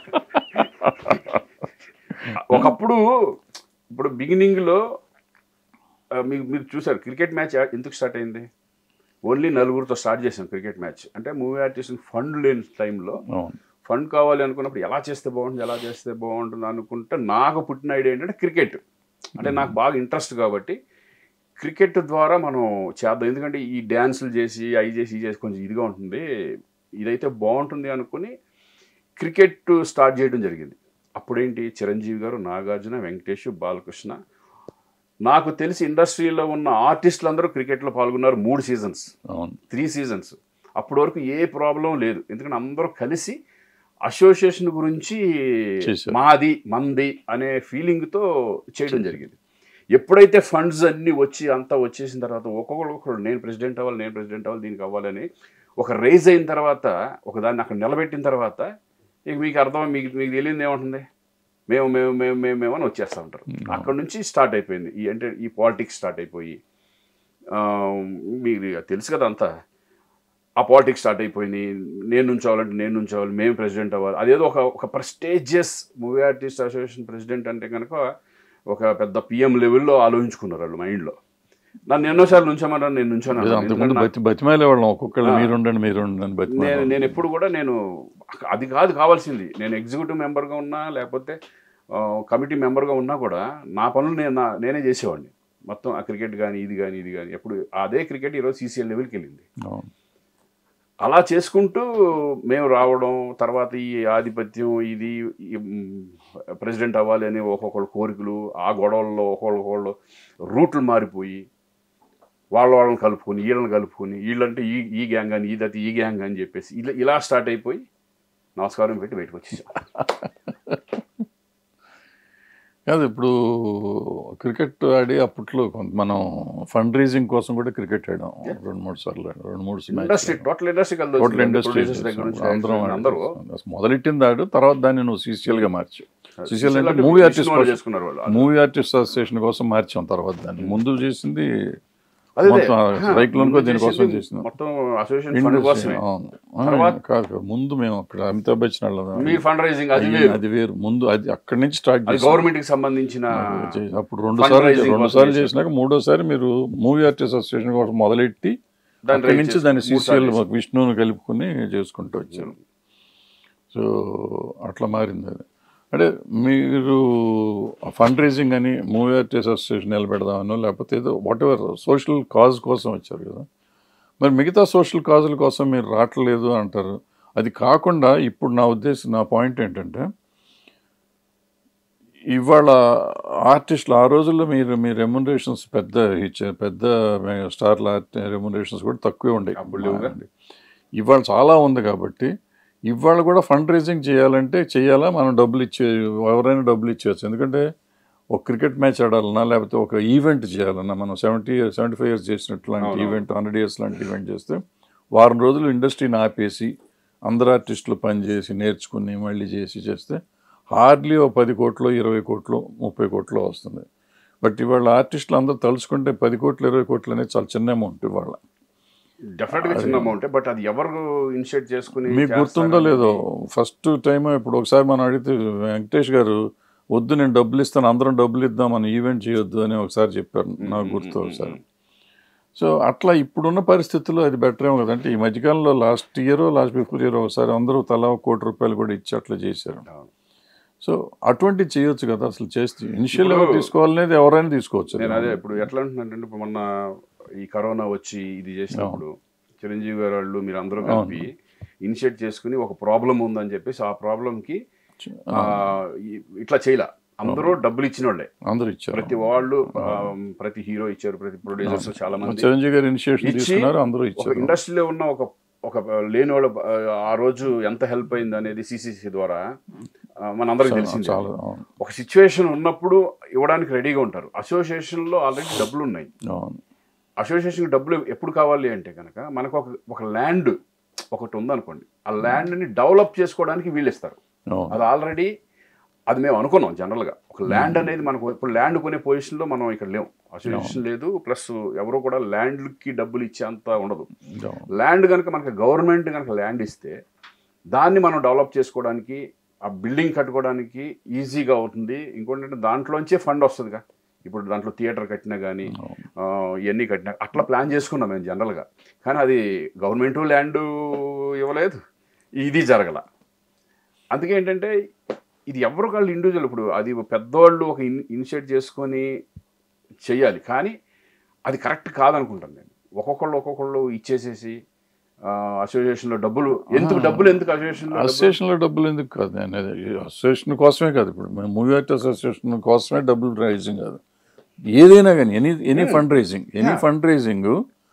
ఒకప్పుడు ఇప్పుడు బిగినింగ్ లో ఆ, మీకు మీరు చూసారు క్రికెట్ మ్యాచ్ ఎందుకు స్టార్ట్ అయింది ఓన్లీ నలుగురితో స్టార్ట్ చేసాం క్రికెట్ మ్యాచ్ అంటే మూవీ ఆర్టిస్ట్ ఫండ్ లేని టైంలో అవును. ఫండ్ కావాలి అనుకున్నప్పుడు ఎలా చేస్తే బాగుంటుంది ఎలా చేస్తే బాగుంటుంది అనుకుంటే నాకు పుట్టిన ఐడియా ఏంటంటే క్రికెట్ అంటే నాకు బాగా ఇంట్రెస్ట్ కాబట్టి క్రికెట్ ద్వారా మనం చేద్దాం ఎందుకంటే ఈ డ్యాన్సులు చేసి అవి చేసి ఇవి చేసి కొంచెం ఇదిగా ఉంటుంది ఇదైతే బాగుంటుంది అనుకుని క్రికెట్ స్టార్ట్ చేయడం జరిగింది అప్పుడేంటి చిరంజీవి గారు నాగార్జున వెంకటేష్ బాలకృష్ణ నాకు తెలిసి ఇండస్ట్రీలో ఉన్న ఆర్టిస్టులు అందరూ క్రికెట్లో పాల్గొన్నారు మూడు సీజన్స్ అవును త్రీ సీజన్స్ అప్పటి వరకు ఏ ప్రాబ్లం లేదు ఎందుకంటే అందరూ కలిసి అసోసియేషన్ గురించి చేశారు. మాది మంది అనే ఫీలింగ్తో చేయడం జరిగింది ఎప్పుడైతే ఫండ్స్ అన్నీ వచ్చి అంతా వచ్చేసిన తర్వాత ఒక్కొక్కరు ఒక్కొక్కరు నేను ప్రెసిడెంట్ అవ్వాలి నేను ప్రెసిడెంట్ అవ్వాలి దీనికి అవ్వాలని ఒక రైజ్ అయిన తర్వాత ఒక దాన్ని అక్కడ నిలబెట్టిన తర్వాత ఇక మీకు అర్థం మీకు మీకు తెలియదు ఏముంటుంది మేము మేము మేము మేము మేము అని వచ్చేస్తూ ఉంటారు అక్కడ నుంచి స్టార్ట్ అయిపోయింది ఈ అంటే ఈ పాలిటిక్స్ స్టార్ట్ అయిపోయి ఆ, మీకు ఇక తెలుసు కదా అంతా ఆ పాలిటిక్స్ స్టార్ట్ అయిపోయింది నేను నుంచోవాలంటే నేను నుంచోవాలి మేము ప్రెసిడెంట్ అవ్వాలి అదేదో ఒక ఒక prestigious movie artist association president అంటే కనుక ఒక పెద్ద పిఎం లెవెల్లో ఆలోచించుకున్నారు వాళ్ళు మైండ్లో నన్ను ఎన్నోసార్లు నుంచోమన్నారు నేను నుంచోను లేదా అన్నాను. అంతకుముందు ఎందుకంటే నాకు- బతి బతిమాలే వాళ్ళం ఒక్కొక్కళ్ళు మీరుండండి మీరుండండి అని నేను బతిమాలి నేను ఎప్పుడు కూడా నేను అది కాదు కావాల్సింది నేను ఎగ్జిక్యూటివ్ మెంబర్గా ఉన్నా లేకపోతే ఆ, కమిటీ మెంబర్గా ఉన్నా కూడా నా పనులు నేను నా- నేనే చేసేవాడిని మొత్తం ఆ క్రికెట్ కానీ ఇది కానీ ఇది కానీ ఎప్పుడు అదే క్రికెట్ ఈరోజు సీసీఎల్ లెవెల్కి వెళ్ళింది అవును అలా చేసుకుంటూ మేము రావడం తర్వాత ఈ ఆధిపత్యం ఇది ఈ, మ్, ప్రెసిడెంట్ అవ్వాలి అనే ఒక్కొక్కళ్ళు కోరికలు ఆ గొడవల్లో ఒక్కొక్కళ్ళు రూట్లు మారిపోయి వాళ్ళ వాళ్ళని కలుపుకొని వీళ్ళని కలుపుకొని వీళ్ళంటే ఈ ఈ గ్యాంగ్ అని ఈదతి ఈ గ్యాంగ్ అని చెప్పేసి ఇలా ఇలా స్టార్ట్ అయిపోయి నమస్కారం పెట్టి బయటకు వచ్చేసాం కాదు ఇప్పుడు క్రికెట్ ఆడి అప్పట్లో కొంత మనం ఫండ్ రైజింగ్ కోసం కూడా క్రికెట్ ఆడాం రెండు మూడు సార్లు ఆడాం. రెండు మూడు industry total industry total industry దగ్గర నుంచి అందరం అందరూ మొదలెట్టింది ఆడు తర్వాత దాన్ని నువ్వు సీసీఎల్ గా మార్చు సీసీఎల్ అంటే అంటే మూవీ పిలిచిన ఆర్టిస్ట్ వాళ్ళు చేసుకున్నారు వాళ్ళు మూవీ ఆర్టిస్ట్ అసోసియేషన్ కోసం మార్చాం తర్వాత దాన్ని ముందు చేసింది అదే, అదే. మొత్తం ఆ, సైక్లోన్ ముందు దీనికోసం చేసింది చేసినాం మొత్తం అసోసియేషన్ ఫండ్ ఇండస్ట్రీ కోసమే అవును ఆ, తర్వాత- కాదు కాదు. ముందు మేము అక్కడ అమితాబ్ బచ్చన్ వాళ్ళం. మీ ఫండ్ రైజింగ్ అది అయ్యి- వేరు అది వేరు ముందు అది అక్కడి నుంచి స్టార్ట్ అది చేసాం గవర్నమెంట్ కి సంబంధించిన చేసి- అప్పుడు రెండు Fund సార్లు raising రెండు కోసం సార్లు చేశారు. చేసినాక మూడోసారి మీరు మూవీ ఆర్టిస్ట్ అసోసియేషన్ కోసం మొదలెట్టి దాన్ని అక్కడి raise నుంచి చేసి దాన్ని మూడు సార్లు సీసీఎల్ చేశారు. విష్ణువుని కలుపుకొని చేసుకుంటూ వచ్చారు సో అట్లా మారింది అది అంటే మీరు ఫండ్ రైజింగ్ అని మూవీ ఆర్టిస్ట్ అసోసియేషన్ నిలబెడదామనో లేకపోతే ఏదో వాట్ ఎవర్ సోషల్ కాజ్ కోసం వచ్చారు కదా మరి మిగతా సోషల్ కాజుల కోసం మీరు రావట్లేదు అంటారు అది కాకుండా ఇప్పుడు నా ఉద్దేశం నా పాయింట్ ఏంటంటే ఇవాళ ఆర్టిస్టులు ఆ రోజుల్లో మీరు మీ రెమ్యునరేషన్స్ పెద్ద ఇచ్చే పెద్ద స్టార్ల రెమ్యునరేషన్స్ కూడా తక్కువే ఉండేవి అప్పుడు లేవుగా. ఇవాళ చాలా ఉంది కాబట్టి ఇవాళ కూడా ఫండ్ రైజింగ్ చేయాలంటే చేయాలా మనం డబ్బులు ఇచ్చే ఎవరైనా డబ్బులు ఇచ్చేయచ్చు ఎందుకంటే ఒక క్రికెట్ మ్యాచ్ ఆడాలన్నా లేకపోతే ఒక ఈవెంట్ చేయాలన్నా మనం సెవెంటీ సెవెంటీ ఫైవ్ ఇయర్స్ చేసినట్లు లాంటి అవును. ఈవెంట్ హండ్రెడ్ ఇయర్స్ లాంటి ఈవెంట్ చేస్తే వారం రోజులు ఇండస్ట్రీని ఆపేసి అందరు ఆర్టిస్టులు పనిచేసి నేర్చుకుని మళ్ళీ చేసి చేస్తే హార్డ్లీ ఓ పది కోట్లు ఇరవై కోట్లు ముప్పై కోట్లు వస్తుంది బట్ ఇవాళ ఆర్టిస్టులు అందరూ తలుచుకుంటే పది కోట్లు ఇరవై కోట్లు అనేది చాలా చిన్న అమౌంట్ ఇవాళ డెఫినెట్ గా చిన్న అమౌంట్ బట్ అది ఎవరు ఇనిషియేట్ చేసుకుని మీకు గుర్తుందో లేదో ఫస్ట్ టైం ఇప్పుడు ఒకసారి మనం అడిగితే వెంకటేష్ గారు వద్దు నేను డబ్బులు ఇస్తాను అందరం డబ్బులు ఇద్దాం మనం ఈవెంట్ చేయొద్దు అని ఒకసారి చెప్పారు నాకు గుర్తు ఒకసారి సో అట్లా ఇప్పుడున్న పరిస్థితుల్లో అది బెటర్ ఏమో కదంటే ఈ మధ్యకాలంలో last year last before year ఒకసారి అందరూ తలా ఒక కోటి రూపాయలు కూడా ఇచ్చి అట్లా చేశారు సో అటువంటివి చేయొచ్చు కదా అసలు చేస్తే ఇనిషియల్ ఎవరు ఇప్పుడు- తీసుకోవాలనేది ఎవరైనా తీసుకోవచ్చు నేను అదే ఇప్పుడు ఎట్లా అంటున్నానంటే ఇప్పుడు మొన్న ఈ కరోనా వచ్చి ఇది చేసినప్పుడు చిరంజీవి గారు వాళ్ళు మీరు అందరూ కలిపి ఇనిషియేట్ చేసుకుని ఒక ప్రాబ్లం ఉందని చెప్పేసి ఆ ప్రాబ్లం కి ఆ, ఈ- ఇట్లా చేయలే అందరూ డబ్బులు ఇచ్చిన వాళ్ళే అందరూ ఇచ్చారు ప్రతి వాళ్ళు ఆ, ప్రతి హీరో ఇచ్చారు ప్రతి ప్రొడ్యూసర్స్ చాలా మంది చిరంజీవి గారు ఇనిషియేషన్ ఇచ్చి తీసుకున్నారు అందరూ ఒక ఇచ్చారు ఇండస్ట్రీలో ఉన్న ఒక ఒక లేని వాళ్ళ ఆ రోజు ఎంత హెల్ప్ అయింది అనేది సిసిసి ద్వారా ఆ, మనందరికి తెలిసింది చాలా అవును ఒక సిచ్యువేషన్ ఉన్నప్పుడు ఇవ్వడానికి రెడీగా ఉంటారు అసోసియేషన్ లో ఆల్రెడీ డబ్బులు ఉన్నాయి అవును అసోసియేషన్ డబ్బులు ఎప్పుడు కావాలి అంటే కనుక మనకు ఒక ఒక ల్యాండ్ ఒకటి ఉందనుకోండి ఆ ల్యాండ్ ని డెవలప్ చేసుకోవడానికి వీళ్ళు ఇస్తారు అవును అది ఆల్రెడీ అది మేము అనుకున్నాం జనరల్ గా ఒక ల్యాండ్ అనేది మనకు ఇప్పుడు ల్యాండ్ కొనే పొజిషన్ లో మనం ఇక్కడ లేవు అసోసియేషన్ లేదు ప్లస్ ఎవరు కూడా ల్యాండ్ కి డబ్బులు ఇచ్చేంత ఉండదు అవును ల్యాండ్ కనుక మనకి గవర్నమెంట్ కనుక ల్యాండ్ ఇస్తే దాన్ని మనం డెవలప్ చేసుకోవడానికి ఆ బిల్డింగ్ కట్టుకోవడానికి ఈజీగా అవుతుంది ఇంకోటి ఏంటంటే దాంట్లోంచే ఫండ్ వస్తుందిగా ఇప్పుడు దాంట్లో థియేటర్ కట్టినా కానీ ఇవన్నీ కట్టినా అట్లా ప్లాన్ చేసుకున్నాం మేము జనరల్గా కానీ అది గవర్నమెంట్ ల్యాండ్ ఇవ్వలేదు ఇది జరగల అందుకే ఏంటంటే ఇది ఎవరు వాళ్ళు ఇండివిజువల్ ఇప్పుడు అది పెద్దవాళ్ళు ఒక ఇన్ ఇనిషియేట్ చేసుకొని చెయ్యాలి కానీ అది కరెక్ట్ కాదనుకుంటాను నేను ఒక్కొక్కళ్ళు ఒక్కొక్కళ్ళు ఇచ్చేసేసి అసోసియేషన్లో డబ్బులు ఎందుకు డబ్బులు ఎందుకు అసోసియేషన్లో అసోసియేషన్ లో డబ్బులు ఎందుకు కాదు నేను అనేది అసోసియేషన్ కోసమే కాదు ఇప్పుడు మేము మూవీ ఆర్టిస్ట్ అసోసియేషన్ కోసమే డబ్బులు రైజింగ్ కాదు ఏదైనా కానీ any any fund raising any fund raising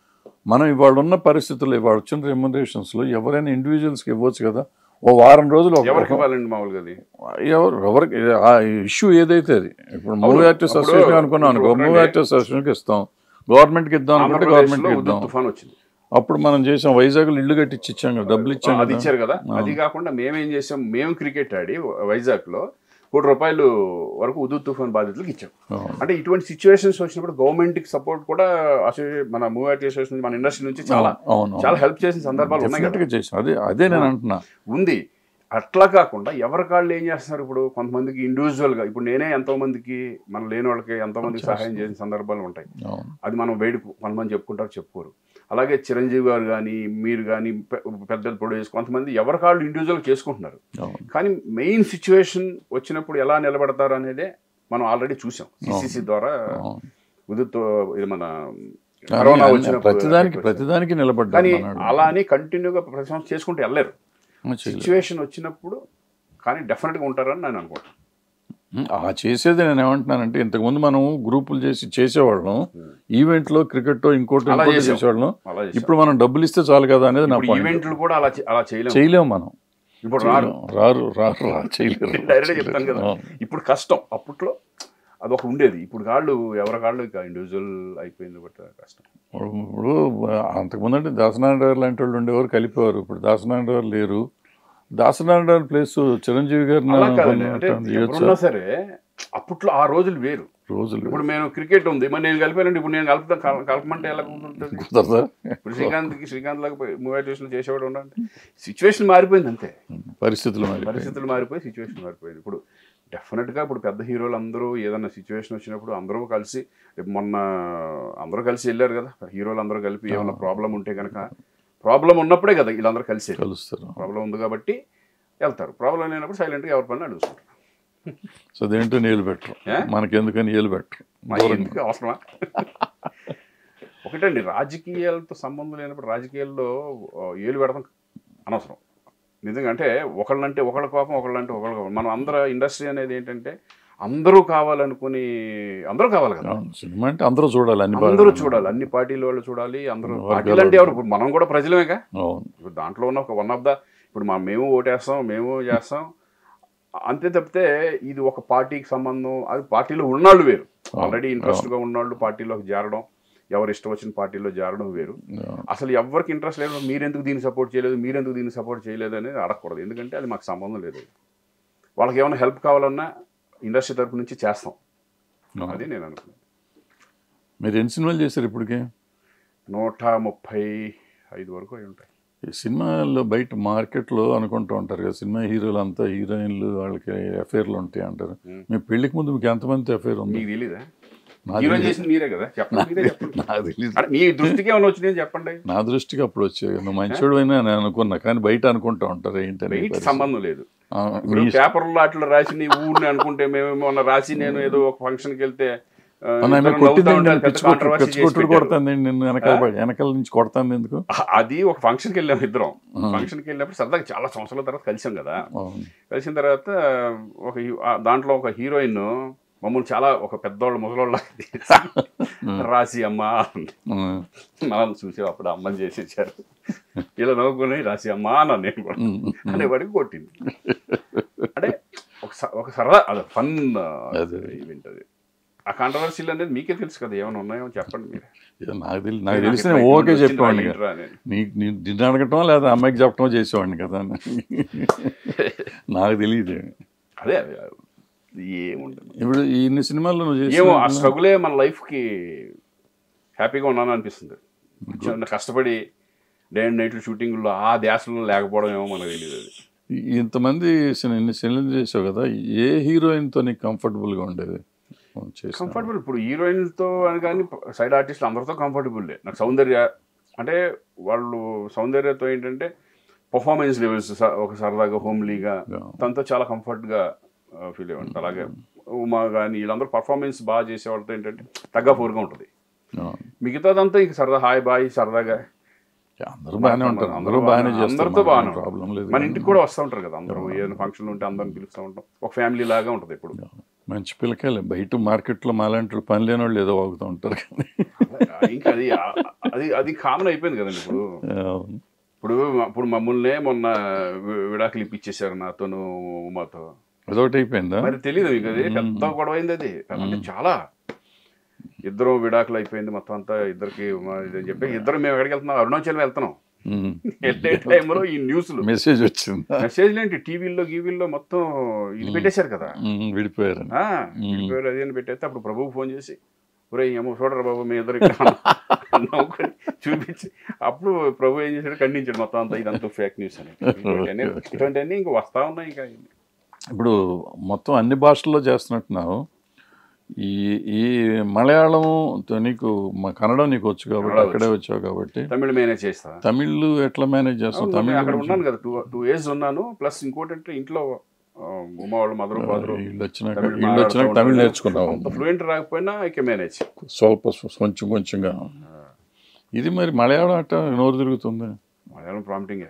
మనం ఇవాళ ఉన్న పరిస్థితుల్లో ఇవాళ వచ్చిన రెమ్యునరేషన్స్ లో ఎవరైనా ఇండివిజువల్స్కి ఇవ్వచ్చు కదా ఓ వారం రోజులు ఒక- ఎవరికి ఇవ్వాలండి మామూలుగా అది ఎవరు ఎవరికి ఆ ఇష్యూ ఏదైతే అది ఇప్పుడు మూవీ ఆర్టిస్ట్ అప్పుడు అసోసియేషన్ అనుకున్నాం అనుకో ఇప్పుడు మూవీ ఆర్టిస్ట్ అసోసియేషన్కి ఇస్తాం గవర్నమెంట్కి ఇద్దాం అనుకుంటే ఆంధ్రప్రదేశ్లో గవర్నమెంట్కి ఉద్యోగ ఇద్దాం తుఫాన్ వచ్చింది అప్పుడు మనం చేసాం వైజాగ్లో ఇల్లు కట్టించి ఇచ్చాం కదా డబ్బులు ఇచ్చాం అది కదా ఇచ్చారు కదా అది కాకుండా మేమేం చేసాం మేము క్రికెట్ ఆడి వైజాగ్ లో కోటి రూపాయలు వరకు ఉదు తుఫాన్ బాధితులకు ఇచ్చాం అవును. అంటే ఇటువంటి సిచ్యువేషన్స్ వచ్చినప్పుడు గవర్నమెంట్ కి సపోర్ట్ కూడా అసోసియే- మన మూవీ అసోసియేషన్ నుంచి, మన ఇండస్ట్రీ నుంచి చాలా అవును చాలా హెల్ప్ చేసిన సందర్భాలు ఉన్నాయి డెఫినెట్ కదా గా చేసాం అదే అదే నేను అంటున్నా ఉంది అట్లా కాకుండా ఎవరి కాళ్ళు ఏం చేస్తున్నారు ఇప్పుడు కొంతమందికి ఇండివిజువల్ గా ఇప్పుడు నేనే ఎంతో మందికి మన లేని వాళ్ళకి ఎంతో మందికి సహాయం చేసిన సందర్భాలు ఉంటాయి అవును అది మనం బయట కొంతమంది చెప్పుకుంటారు చెప్పుకోరు అలాగే చిరంజీవి గారు కానీ మీరు కానీ పెద్దలు ప్రొడ్యూస్ కొంతమంది ఎవరి కాళ్ళు ఇండివిజువల్ చేసుకుంటున్నారు అవును కానీ మెయిన్ సిచ్యువేషన్ వచ్చినప్పుడు ఎలా నిలబడతారు అనేదే మనం ఆల్రెడీ చూసాం సిసిసి ద్వారా అవును. ఉదుతో ఇది మన కానీ కరోనా అన్ని- వచ్చినప్పుడు ప్రతిదానికి effect వచ్చింది. ప్రతిదానికి నిలబడ్డాడు కానీ మనోడు. అలా అని కంటిన్యూగా ప్రతి సంవత్సరం చేసుకుంటూ వెళ్ళలేరు ఆ, చేయలేదు. సిచ్యువేషన్ వచ్చినప్పుడు కానీ డెఫినెట్గా ఉంటారని నేను అనుకుంటాను ఉమ్, ఆ చేసేది నేను ఏమంటున్నానంటే ఇంతకుముందు మనం గ్రూపులు చేసి చేసేవాళ్ళం ఈవెంట్ లో క్రికెట్ ఇంకోటి అలా ఇంకోటి చేసాం. చేసేవాళ్ళం అలా చేసాం. ఇప్పుడు మనం డబ్బులు ఇస్తే చాలు కదా అనేది నా ఇప్పుడు పాయింట్ ఈవెంట్లు కూడా అలా చే- అలా చేయలేము చేయలేము మనం ఇప్పుడు రారు రారు రారు రా చేయలేరు డైరెక్ట్ చెప్తాను కదా అవును. ఇప్పుడు కష్టం అప్పట్లో అదొక ఉండేది ఇప్పుడు కాళ్ళు ఎవరి కాళ్ళు ఇక ఇండివిజువల్ అయిపోయింది బట్ కష్టం ఇప్పుడు అంతకుముందు అంటే దాసనారాయణ గారు లాంటి వాళ్ళు ఉండేవారు కలిపేవారు ఇప్పుడు దాసనారాయణ గారు లేరు దాసనారాయణ గారి ప్లేస్ చిరంజీవి గారిని అలా కాదండి అంటే కొన్నట్టు చేయొచ్చా? ఎవరున్నా సరే అప్పట్లో ఆ రోజులు వేరు రోజులు ఇప్పుడు నేను క్రికెట్ ఉంది మరి నేను కలిపానండి ఇప్పుడు నేను కలుపుతాను కల- కలపమంటే ఎలా ఉంటుంది కుదరదా ఇప్పుడు శ్రీకాంత్కి శ్రీకాంత్ లాగా మూవీ ట్యూషన్ చేసేవాడు ఉండండి సిచ్యువేషన్ మారిపోయింది అంతే పరిస్థితులు మరి పరిస్థితులు మారిపోయి సిచ్యువేషన్ మారిపోయింది ఇప్పుడు డెఫినెట్గా ఇప్పుడు పెద్ద హీరోలు అందరూ ఏదైనా సిచ్యువేషన్ వచ్చినప్పుడు అందరూ కలిసి రేపు మొన్న అందరూ కలిసి వెళ్ళారు కదా హీరోలు అందరూ కలిపి ఏమైనా ప్రాబ్లం ఉంటే కనుక ప్రాబ్లం ఉన్నప్పుడే కదా వీళ్ళందరూ కలిసి కలుస్తారు ప్రాబ్లం ఉంది కాబట్టి వెళ్తారు ప్రాబ్లం లేనప్పుడు సైలెంట్గా ఎవరి పని వాళ్ళు చూసుకుంటారు సో దేంట్లో నీళ్ళు పెట్టరు ఏ? మనకెందుకని నీళ్ళు పెట్టరు మా ఎందుకు అవసరమా ఒకటండి రాజకీయాలతో సంబంధం లేనప్పుడు రాజకీయాల్లో ఆ, ఏలు పెడతాం అనవసరం నిజంగా అంటే ఒకళ్ళంటే ఒకళ్ళ కోపం ఒకళ్ళంటే ఒకళ్ళ కోపం మనం అందరూ ఇండస్ట్రీ అనేది ఏంటంటే అందరూ కావాలనుకుని అందరూ కావాలి కదా అవును, సినిమా అంటే అందరూ చూడాలి అన్ని అందరూ బాగా- చూడాలి అన్ని పార్టీల వాళ్ళు చూడాలి అందరూ వర్గాలు పార్టీలు అంటే ఎవరు ఇప్పుడు మనం కూడా ప్రజలమేగా అవును ఇప్పుడు దాంట్లో ఉన్న ఒక వన్ ఆఫ్ ద ఇప్పుడు మా మేము ఓటేస్తాం మేము చేస్తాం అంతే తప్పితే ఇది ఒక పార్టీకి సంబంధం అది పార్టీలో ఉన్నాళ్ళు వేరు ఆల్రెడీ ఇంట్రెస్ట్గా ఉన్నాళ్ళు పార్టీలోకి చేరడం ఎవరు ఇష్టం వచ్చిన పార్టీలో చేరడం వేరు అవును. అసలు ఎవరికి ఇంట్రెస్ట్ లేదు మీరెందుకు దీన్ని సపోర్ట్ చేయలేదు మీరెందుకు దీన్ని సపోర్ట్ చేయలేదు అనేది అడగకూడదు ఎందుకంటే అది మాకు సంబంధం లేదు వాళ్ళకి ఏమైనా హెల్ప్ కావాలన్నా ఇండస్ట్రీ తరపు నుంచి చేస్తాం అవును. అది నేను అనుకున్నాను మీరు ఎన్ని సినిమాలు చేశారు ఇప్పటికే నూట ముప్పై ఐదు వరకు అయి ఉంటాయి ఈ సినిమాల్లో బయట మార్కెట్లో అనుకుంటూ ఉంటారు కదా సినిమా హీరోలు అంతా హీరోయిన్లు వాళ్ళకి అఫైర్లు ఉంటాయి అంటారు మీ పెళ్లికి ముందు మీకు ఎంతమంది అఫైర్ ఉంది మీకు తెలీదా నాకు హీరో తెలీదు. చేసింది మీరే కదా చెప్పండి మీరే చెప్పండి నాకు తెలీదు అంటే మీ దృష్టికి ఏమైనా వచ్చినాయని చెప్పండి నా దృష్టికి అప్పుడు వచ్చాయి నువ్వు మంచోడు అయినా నేను అనుకున్నా కానీ బయట అనుకుంటూ ఉంటారు ఏంటని వెయిట్ సంబంధం లేదు ఆ, ఇప్పుడు మీ- పేపర్లో అట్లా రాసి నీ ఊరిని అనుకుంటే మేము మొన్న రాసి నేను ఏదో ఒక ఫంక్షన్కి వెళ్తే ఆ, అవునా, ఇద్దరు మీకు కొట్టింది నవ్వుతా ఉంటే నేను అది పెద్ద పిచ్చి కొట్టు controversy పిచ్చి చేసి కొట్టుడు పెట్టారు. కొడతాను నిన్ను వెనకాల పడి- వెనకాల నుంచి కొడతాను ఎందుకు ఆ- అది ఒక ఫంక్షన్కి వెళ్ళాం ఇద్దరం ఫంక్షన్కి వెళ్ళినప్పుడు సరదాగా చాలా సంవత్సరాల తర్వాత కలిసాం కదా అవును. కలిసిన తర్వాత ఒక హీ- ఆ దాంట్లో ఒక హీరోయిన్ మమ్మల్ని చాలా ఒక పెద్దోళ్ళ ముసలోళ్ళ రాసి అమ్మ అంది. ఆ, మనం చూసి అప్పుడు అమ్మని చేసి ఇచ్చారు ఇలా నవ్వుకుని రాసి అమ్మ అన్నాను నేను కూడా అనేవాడికి కొట్టింది అంటే ఒక స- ఒక సరదా అది ఫన్ అదే. ఈవెంట్ అది ఆ కాంట్రవర్సీలు అనేది మీకే తెలుసు కదా ఏమైనా ఉన్నాయో చెప్పండి మీరు ఏదో నాకు తెలియదు నాకు నాకు తెలిసిన ఇప్పుడు ఓకే వచ్చింది చెప్పేవాడిని రా, కదా ఏంట్రా అనేది. నీ నీ నిన్ను అడగటం లేదా అమ్మాయికి చెప్పటం చేసేవాడిని కదా నాకు తెలియదు అదే అదే ఏముండదు ఇప్పుడు ఈ ఇన్ని సినిమాల్లో నువ్వు ఏమో ఆ చేసిన స్ట్రగులే మన లైఫ్కి హ్యాపీగా ఉన్నాను అనిపిస్తుంది చిన్న కష్టపడి డే అండ్ నైట్ షూటింగ్లో ఆ ధ్యాసలో లేకపోవడం ఏమో మనకు తెలియదు అది ఇంతమంది సిని- ఇన్ని సినిమాలు చేసావు కదా ఏ హీరోయిన్తో నీకు కంఫర్టబుల్గా ఉండేది చేసిన కంఫర్టబుల్ ఇప్పుడు హీరోయిన్తో అని కానీ సైడ్ ఆర్టిస్ట్ అందరితో కంఫర్టబుల్ నాకు సౌందర్య అంటే వాళ్ళు సౌందర్యతో ఏంటంటే పర్ఫార్మెన్స్ లెవెల్స్ ఒక సరదాగా హోమ్లీగా Yeah. తనతో చాలా కంఫర్ట్గా ఫీల్ అయ్యండి అలాగే ఉమా కానీ వీళ్ళందరూ పర్ఫార్మెన్స్ బాగా చేసే వాళ్ళతో ఏంటంటే తగ్గఫోరుగా ఉంటుంది అవును. మిగతాదంతా ఇంక సరదా హాయ్ బాయ్ సరదాగా అందరూ బాగానే ఉంటారు అందరూ బాగానే చేస్తారు అందరితో బాగానే ప్రాబ్లం లేదు మన ఇంటికి కూడా వస్తూ ఉంటారు కదా అందరూ ఏదైనా ఫంక్షన్ ఉంటే అందరిని పిలుస్తూ ఉంటాం ఒక ఫ్యామిలీ లాగా ఉంటుంది ఇప్పుడు మంచి పిల్లకాయలే బయట మార్కెట్లో మాలాంటి వాళ్ళు పని లేని వాళ్ళు ఏదో వాగుతూ ఉంటారు కానీ ఇంకా అది అది అది కామన్ అయిపోయింది కదండి ఇప్పుడు అవును. ఇప్పుడు ఇప్పుడు మమ్మల్నే మొన్న వి- విడాకులు ఇప్పించేశారు నాతోను ఉమాతో అదొకటి అయిపోయిందా మరి తెలియదు మీకు అది పెద్ద గొడవ అయింది అది అంటే చాలా ఇద్దరు విడాకులు అయిపోయింది మొత్తం అంతా ఇద్దరికి ఉమా ఇది అని చెప్పి ఇద్దరు మేము ఎక్కడికి వెళ్తున్నాం అరుణాచలం వెళ్తున్నాం ఉమ్. వెళ్ళే టైంలో ఈ న్యూస్లు మెసేజ్ వచ్చిందా మెసేజ్లు ఏంటి టీవీల్లో గీవీల్లో మొత్తం ఇది పెట్టేశారు కదా ఉమ్, విడిపోయారని ఆ, వెళ్ళిపోయారు అది అని పెట్టేస్తే అప్పుడు ప్రభువు ఫోన్ చేసి ఒరే ఏమో చూడరా బాబు మీ ఇద్దరు ఇక్కడ అన్న- నవ్వుకొని చూపించి అప్పుడు ప్రభు ఏం చేశాడు ఖండించాడు మొత్తం అంతా ఇదంతా ఫేక్ న్యూస్ అని ఇటువంటివన్నీ ఇటువంటివన్నీ ఇంకా వస్తా ఉన్నాయి ఇంకా ఇప్పుడు మొత్తం అన్ని భాషల్లో చేస్తున్నట్టున్నావు ఈ ఈ మలయాళం తో నీకు మా కన్నడం నీకు వచ్చు కాబట్టి కన్నడ అక్కడే వచ్చావు కాబట్టి తమిళ మేనేజ్ చేస్తా తమిళ్ ఎట్లా మేనేజ్ చేస్తావు అవును, తమిళ్ నేను అక్కడ గురించి- ఉన్నాను కదా టూ టూ ఇయర్స్ ఉన్నాను ప్లస్ ఇంకోటి అంటే ఇంట్లో ఆ, ఉమా వాళ్ళు మదరు ఫాదరు వీళ్ళు వచ్చినాక తమిళ్ వీళ్ళు వచ్చినాక తమిళ్ నేర్చుకున్నావు అంత ఫ్లూయెంట్ రాకపోయినా ఐ కెన్ మేనేజ్ స్వల్ప కొంచెం కొంచెంగా ఇది మరి మలయాళం అట్ట నోరు తిరుగుతుంది మలయాళం ప్రాంప్టింగే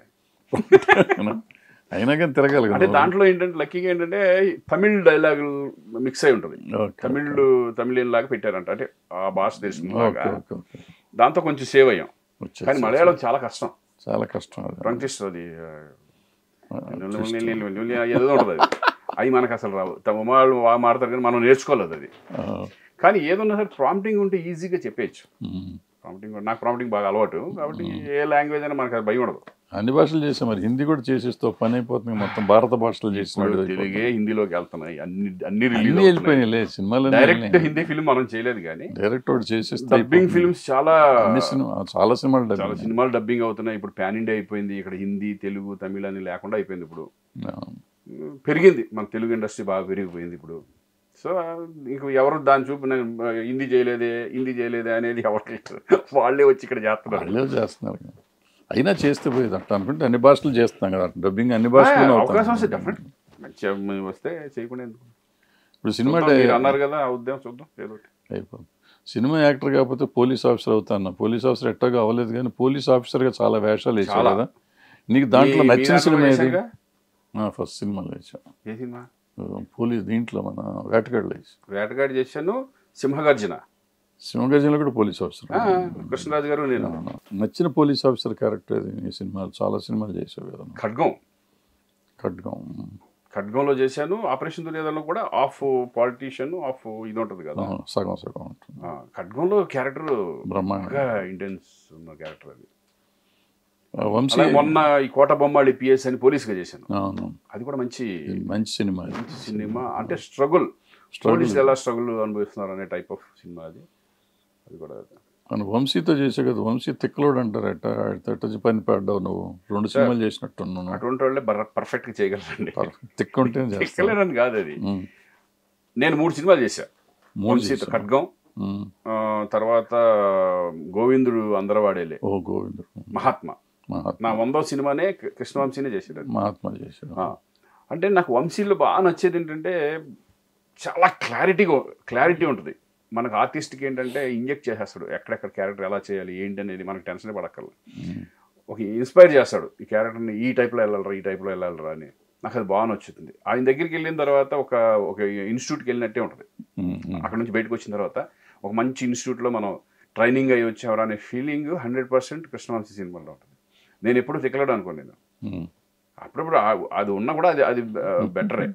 అయినా కానీ తిరగాలి అంటే కదా దాంట్లో ఏంటంటే లక్కీగా ఏంటంటే తమిళ్ డైలాగులు మిక్స్ అయి ఉంటుంది ఓకే తమిళ్ తమిళియన్ లాగా పెట్టారంట అంటే ఆ భాష తెలిసిన ఓకే లాగా ఓకే ఓకే దాంతో కొంచెం సేవ్ అయ్యాం వచ్చేసి. కానీ మలయాళం చాలా కష్టం చాలా కష్టం అది ట్రంకిస్ట్ అది ఆ, ఏదో ఉంటుంది అది అవి మనకు అసలు రావు తమ వాళ్ళు బాగా మాడతారు కానీ మనం నేర్చుకోలేదు అది ఆ, కానీ ఏదన్నా సరే ప్రాంప్టింగ్ ఉంటే ఈజీగా చెప్పేయచ్చు ఉమ్. ప్రాంప్టింగ్ నాకు ప్రాంప్టింగ్ బాగా అలవాటు కాబట్టి ఏ లాంగ్వేజ్ అయినా మనకు అది భయం ఉండదు అన్ని భాషలు చేసాం మరి హిందీ కూడా చేసేస్తావు పని అయిపోతుంది మొత్తం భారత భాషలు చేసినాడు ఇప్పుడు తెలుగే హిందీలోకి వెళ్తున్నాయి అన్ని అన్ని అన్ని రిలీజ్ వెళ్ళిపోయినాయిలే సినిమాలు డైరెక్ట్ హిందీ ఫిల్మ్ మనం చేయలేదు కానీ డైరెక్ట్ ఒకటి చేసేస్తే డబ్బింగ్ అయిపోతుంది. ఫిల్మ్స్ చాలా అన్ని సినిమా చాలా సినిమాలు చాలా డబ్బింగ్ సినిమాలు డబ్బింగ్ అవుతున్నాయి ఇప్పుడు పాన్ ఇండియా అయిపోయింది ఇక్కడ హిందీ తెలుగు తమిళ అని లేకుండా అయిపోయింది ఇప్పుడు పెరిగింది మన తెలుగు ఇండస్ట్రీ బాగా పెరిగిపోయింది ఇప్పుడు సో ఇంక ఎవరు దాని చూపు నేను హిందీ చేయలేదే హిందీ చేయలేదే అనేది ఎవరు వాళ్ళే వచ్చి ఇక్కడ చేస్తున్నారు వాళ్ళే చేస్తున్నారు అయినా చేస్తే పోయేది అట్లా అనుకుంటే అన్ని భాషలు చేస్తాం కదా డబ్బింగ్ అన్ని భాషలు అవకాశం వస్తే డెఫినెట్ మంచిగా వస్తే చేయకుండా ఎందుకు ఇప్పుడు సినిమా చూద్దాం, మీరు అన్నారు కదా ఆ ఉద్యమం చూద్దాం ఏదో ఒకటి. అయిపోతుంది సినిమా యాక్టర్ కాకపోతే పోలీస్ ఆఫీసర్ అవుతాను పోలీస్ ఆఫీసర్ ఎట్టగా అవ్వలేదు కానీ పోలీస్ ఆఫీసర్గా చాలా వేషాలు వేసావు చాలా. కదా నీకు దాంట్లో మీ- మీ నచ్చిన దాంట్లో సినిమా ఏది చేశారుగా? ఫస్ట్ సినిమాలో వేసాం ఏ సినిమా పోలీస్ దీంట్లో మన వేటగాడులో వేసాం వేటగాడి చేశాను సింహగర్జన సింహగజంలో కూడా పోలీస్ ఆఫీసర్ ఆ, కృష్ణరాజు గారు నేను నచ్చిన పోలీస్ ఆఫీసర్ క్యారెక్టర్ ఇది ఈ సినిమాలు చాలా సినిమాలు చేసావు కదా ఖడ్గం ఖడ్గం ఖడ్గంలో చేశాను ఆపరేషన్ దుర్యోధనలో కూడా ఆఫ్ పాలిటీషియన్ ఆఫ్ ఇది ఉంటుంది కదా అవును, సగం సగం ఉంటుంది ఆ, ఖడ్గంలో క్యారెక్టర్ బ్రహ్మాండం బాగా ఇంటెన్స్ ఉన్న క్యారెక్టర్ అది ఆ, వంశీ అలాగే మొన్న ఈ కోట బొమ్మాళి పిఎస్ అని పోలీస్ గా చేశాను అవును అది కూడా మంచి ఇది మంచి సినిమా ఇది. మంచి సినిమా అంటే స్ట్రగుల్ పోలీసులు ఎలా స్ట్రగుల్ అనుభవిస్తున్నారు అనే టైప్ ఆఫ్ సినిమా అది అది కూడా మన వంశీతో చేసే కదా వంశీ తిక్కలోడు అంటారు ఎట్ట ఎట్ట పని పడ్డావు నువ్వు రెండు సినిమాలు చేసినట్టున్నాను అటువంటి వాళ్ళే పర్ఫెక్ట్ గా చేయగలరండి తిక్క ఉంటేనే చేస్తాను ఎక్కలేనని కాదు అది ఉమ్, నేను మూడు సినిమాలు చేశా మూడు వంశీతో చేశావు. ఖడ్గం ఉమ్, ఆ, తర్వాత గోవిందుడు అందరవాడేలే ఓ గోవింద్ మహాత్మా మహాత్మా నా వందో సినిమానే కృ- కృష్ణవంశీనే చేసాడు అది. మహాత్మా చేశాడు ఆ. అంటే నాకు వంశీలో బాగా నచ్చేది ఏంటంటే చాలా క్లారిటీగా క్లారిటీ ఉంటుంది మనకు ఆర్టిస్ట్కి ఏంటంటే ఇంజెక్ట్ చేసేస్తాడు ఎక్కడెక్కడ క్యారెక్టర్ ఎలా చేయాలి ఏంటి అనేది మనకు టెన్షన్ పడక్కర్ల ఒక ఇన్స్పైర్ చేస్తాడు ఈ క్యారెక్టర్ని ఈ టైప్లో వెళ్ళాలరా ఈ టైప్లో వెళ్ళాలరా అని నాకు అది బాగా నచ్చుతుంది ఆయన దగ్గరికి వెళ్ళిన తర్వాత ఒక ఒక ఇన్స్టిట్యూట్కి వెళ్ళినట్టే ఉంటుంది ఉమ్, ఉమ్, అక్కడ నుంచి బయటకు వచ్చిన తర్వాత ఒక మంచి ఇన్స్టిట్యూట్లో మనం ట్రైనింగ్ అయ్యి వచ్చామరా అనే ఫీలింగ్ హండ్రెడ్ పర్సెంట్ కృష్ణవంశీ సినిమాలో ఉంటుంది నేను ఎప్పుడు తిక్కలేడు అనుకోను నేను ఉమ్. అప్పుడప్పుడు ఆ- అది ఉన్నా కూడా అది అది బెటరే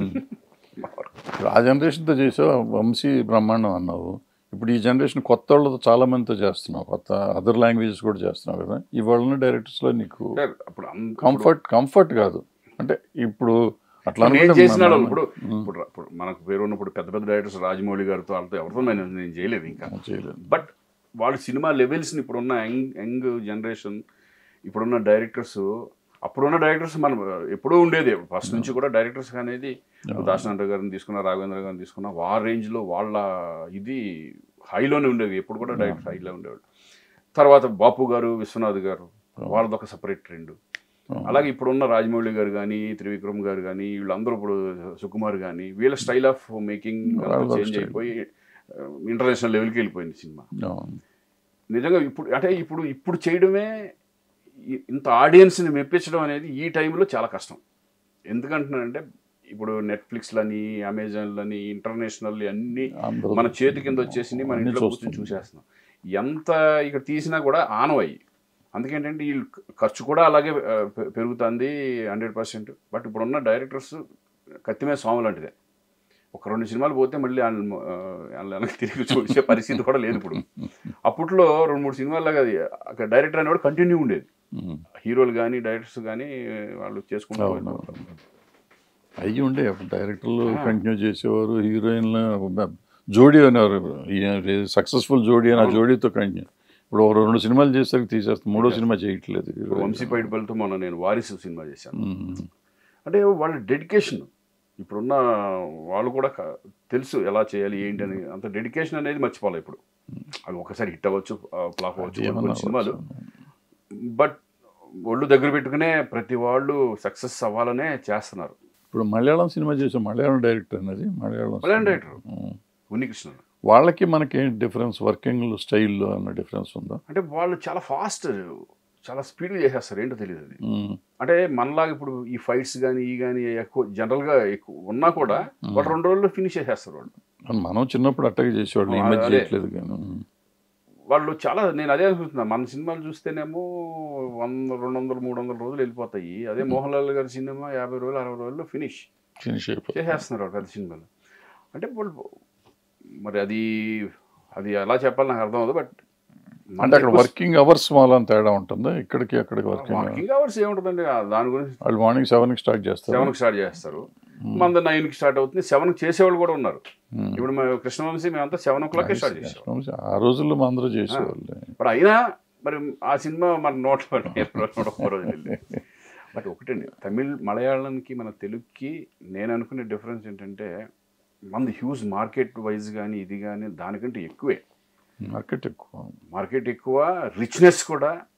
ఇప్పుడు ఆ జనరేషన్తో చేసావు వంశీ బ్రహ్మాండం అన్నావు ఇప్పుడు ఈ జనరేషన్ కొత్త వాళ్ళతో చాలా మందితో చేస్తున్నావు కొత్త అదర్ లాంగ్వేజెస్ కూడా చేస్తున్నావు కదా ఇవాళ ఉన్న డైరెక్టర్స్లో నీకు అప్పుడు అంత- కంఫర్ట్ కంఫర్ట్ కాదు అంటే ఇప్పుడు అట్లా నేను అనుకుంటే చేసిన మన- వాళ్ళు ఇప్పుడు ఇప్పుడు ఇప్పుడు మనకు పేరు ఉన్నప్పుడు పెద్ద పెద్ద డైరెక్టర్స్ రాజమౌళి గారితో వాళ్ళతో ఎవరితో నేను నేను చేయలేదు ఇంకా చేయలేదు బట్ వాళ్ళు సినిమా లెవెల్స్ని ఇప్పుడున్న యంగ్ యంగ్ జనరేషన్ ఇప్పుడున్న డైరెక్టర్స్ అప్పుడున్న డైరెక్టర్స్ మనం ఎప్పుడూ ఉండేది ఫస్ట్ నుంచి కూడా డైరెక్టర్స్ అనేది దాసనాథ గారిని తీసుకున్న రాఘవేంద్ర గారిని తీసుకున్న ఆ రేంజ్లో వాళ్ళ ఇది హైలోనే ఉండేది ఎప్పుడు కూడా డైరెక్టర్స్ హైలో ఉండేవాళ్ళు తర్వాత బాపు గారు విశ్వనాథ్ గారు వాళ్ళది ఒక సపరేట్ ట్రెండ్ అలాగే ఇప్పుడున్న రాజమౌళి గారు కానీ త్రివిక్రమ్ గారు కానీ వీళ్ళందరూ ఇప్పుడు సుకుమార్ కానీ వీళ్ళ స్టైల్ ఆఫ్ మేకింగ్ వాళ్ళ చేంజ్ style. అయిపోయి ఇంటర్నేషనల్ లెవెల్కి వెళ్ళిపోయింది సినిమా అవును. నిజంగా ఇప్పుడు అంటే ఇప్పుడు ఇప్పుడు చేయడమే ఇ- ఇంత ఆడియన్స్ని మెప్పించడం అనేది ఈ టైంలో చాలా కష్టం ఎందుకంటున్నానంటే ఇప్పుడు నెట్ఫ్లిక్స్లని అమెజాన్లని ఇంటర్నేషనల్ అన్ని అందరూ మన చేతి కింద వచ్చేసి మన అన్ని ఇంట్లో కూర్చొని చూస్తున్నాం. చూసేస్తున్నాం ఎంత ఇక్కడ తీసినా కూడా ఆనవయ్యి అందుకేంటంటే వీళ్ళు ఖర్చు కూడా అలాగే ఆ, పె- పెరుగుతుంది హండ్రెడ్ పర్సెంట్ బట్ ఇప్పుడున్న డైరెక్టర్స్ కత్తిమే స్వామి లాంటిదే ఒక రెండు సినిమాలు పోతే మళ్ళీ వాళ్ళ వాళ్ళ వెనక్కి తిరిగి చూసే పరిస్థితి కూడా లేదు ఇప్పుడు అప్పట్లో రెండు మూడు సినిమాల్లో అది అక్కడ డైరెక్టర్ అనేవాడు కంటిన్యూ ఉండేది ఉమ్. హీరోలు కానీ డైరెక్టర్స్ కానీ వాళ్ళు చేసుకుంటూ అవును. పోయేవాళ్ళు. అయ్యి ఉండే అప్పుడు డైరెక్టర్లు కంటిన్యూ చేసేవారు హీరోయిన్లు జోడీ అనేవారు సక్సెస్ఫుల్ జోడీ అని ఆ జోడీతో కంటిన్యూ ఇప్పుడు ఒక రెండు సినిమాలు చేసరికి తీసేస్తాం మూడో సినిమా చేయట్లేదు ఇప్పుడు వంశీ పైడిపల్లితో మొన్న నేను వారిసు సినిమా చేశాను ఉమ్. అంటే వాళ్ళ డెడికేషన్ ఇప్పుడున్న వాళ్ళు కూడా క- తెలుసు ఎలా చేయాలి ఏంటి అని అంత డెడికేషన్ అనేది మర్చిపోవాలి ఇప్పుడు అవి ఒకసారి హిట్ అవ్వచ్చు ఫ్లాప్ అవ్వచ్చు కొన్ని ఏమన్నా కొన్ని సినిమాలు అవ్వచ్చు. బట్ ఒళ్ళు దగ్గర పెట్టుకునే ప్రతి వాళ్ళు సక్సెస్ అవ్వాలనే చేస్తున్నారు ఇప్పుడు మలయాళం సినిమా చేసాం మలయాళం డైరెక్టర్ అనేది మలయాళం మలయాళం డైరెక్టర్ ఉమ్. ఉన్నికృష్ణ వాళ్ళకి మనకి ఏంటి డిఫరెన్స్ వర్కింగ్ స్టైల్లో అన్న డిఫరెన్స్ ఉందా అంటే వాళ్ళు చాలా ఫాస్ట్ చాలా స్పీడ్గా చేసేస్తారు ఏంటో తెలియదు అది ఉమ్. అంటే మనలాగా ఇప్పుడు ఈ ఫైట్స్ కానీ ఈ కానీ ఎక్కువ జనరల్గా ఎక్కువ ఉన్నా కూడా వాళ్ళు రెండు రోజుల్లో ఫినిష్ చేసేస్తారు వాళ్ళు కానీ మనం చిన్నప్పుడు అట్టగే చేసేవాళ్ళు ఈ మధ్య అదే. చేయట్లేదు కానీ ఉమ్. వాళ్ళు చాలా నేను అదే అనుకుంటున్నా మన సినిమాలు చూస్తేనేమో వంద రెండు వందలు మూడు వందల రోజులు వెళ్ళిపోతాయి అదే మోహన్ లాల్ గారి సినిమా యాభై రోజులు అరవై రోజుల్లో ఫినిష్ ఫినిష్ అయిపోతుంది చేసేస్తున్నారు వాళ్ళు పెద్ద సినిమాలు అంటే వాళ్ళు మరి అది అది ఎలా చెప్పాలి నాకు అర్థం అవుతుంది బట్ అంటే అక్కడ వర్కింగ్ అవర్స్ మాలని తేడా ఉంటుందా ఇక్కడికి అక్కడికి వర్కింగ్ వర్కింగ్ అవర్స్ ఏముంటుందండి ఆ దాని గురించి వాళ్ళు మార్నింగ్ సెవెన్కి స్టార్ట్ చేస్తారు సెవెన్కి స్టార్ట్ చేస్తారు మంది నైన్కి స్టార్ట్ అవుతుంది సెవెన్కి చేసేవాళ్ళు కూడా ఉన్నారు ఇప్పుడు మా కృష్ణవంశీ మేమంతా సెవెన్ ఓ క్లాక్కే స్టార్ట్ చేసాం ఆ రోజుల్లో మా అందరూ చేసేవాళ్ళు ఇప్పుడు అయినా మరి ఆ సినిమా మన నోట్లో నూట ఒక్క రోజు వెళ్ళింది బట్ ఒకటండి తమిళ్ మలయాళంకి మన తెలుగుకి నేను అనుకునే డిఫరెన్స్ ఏంటంటే మనది హ్యూజ్ మార్కెట్ వైజ్ కానీ ఇది కానీ దానికంటే ఎక్కువే మార్కెట్ ఎక్కువ మార్కెట్ ఎక్కువ రిచ్నెస్ కూడా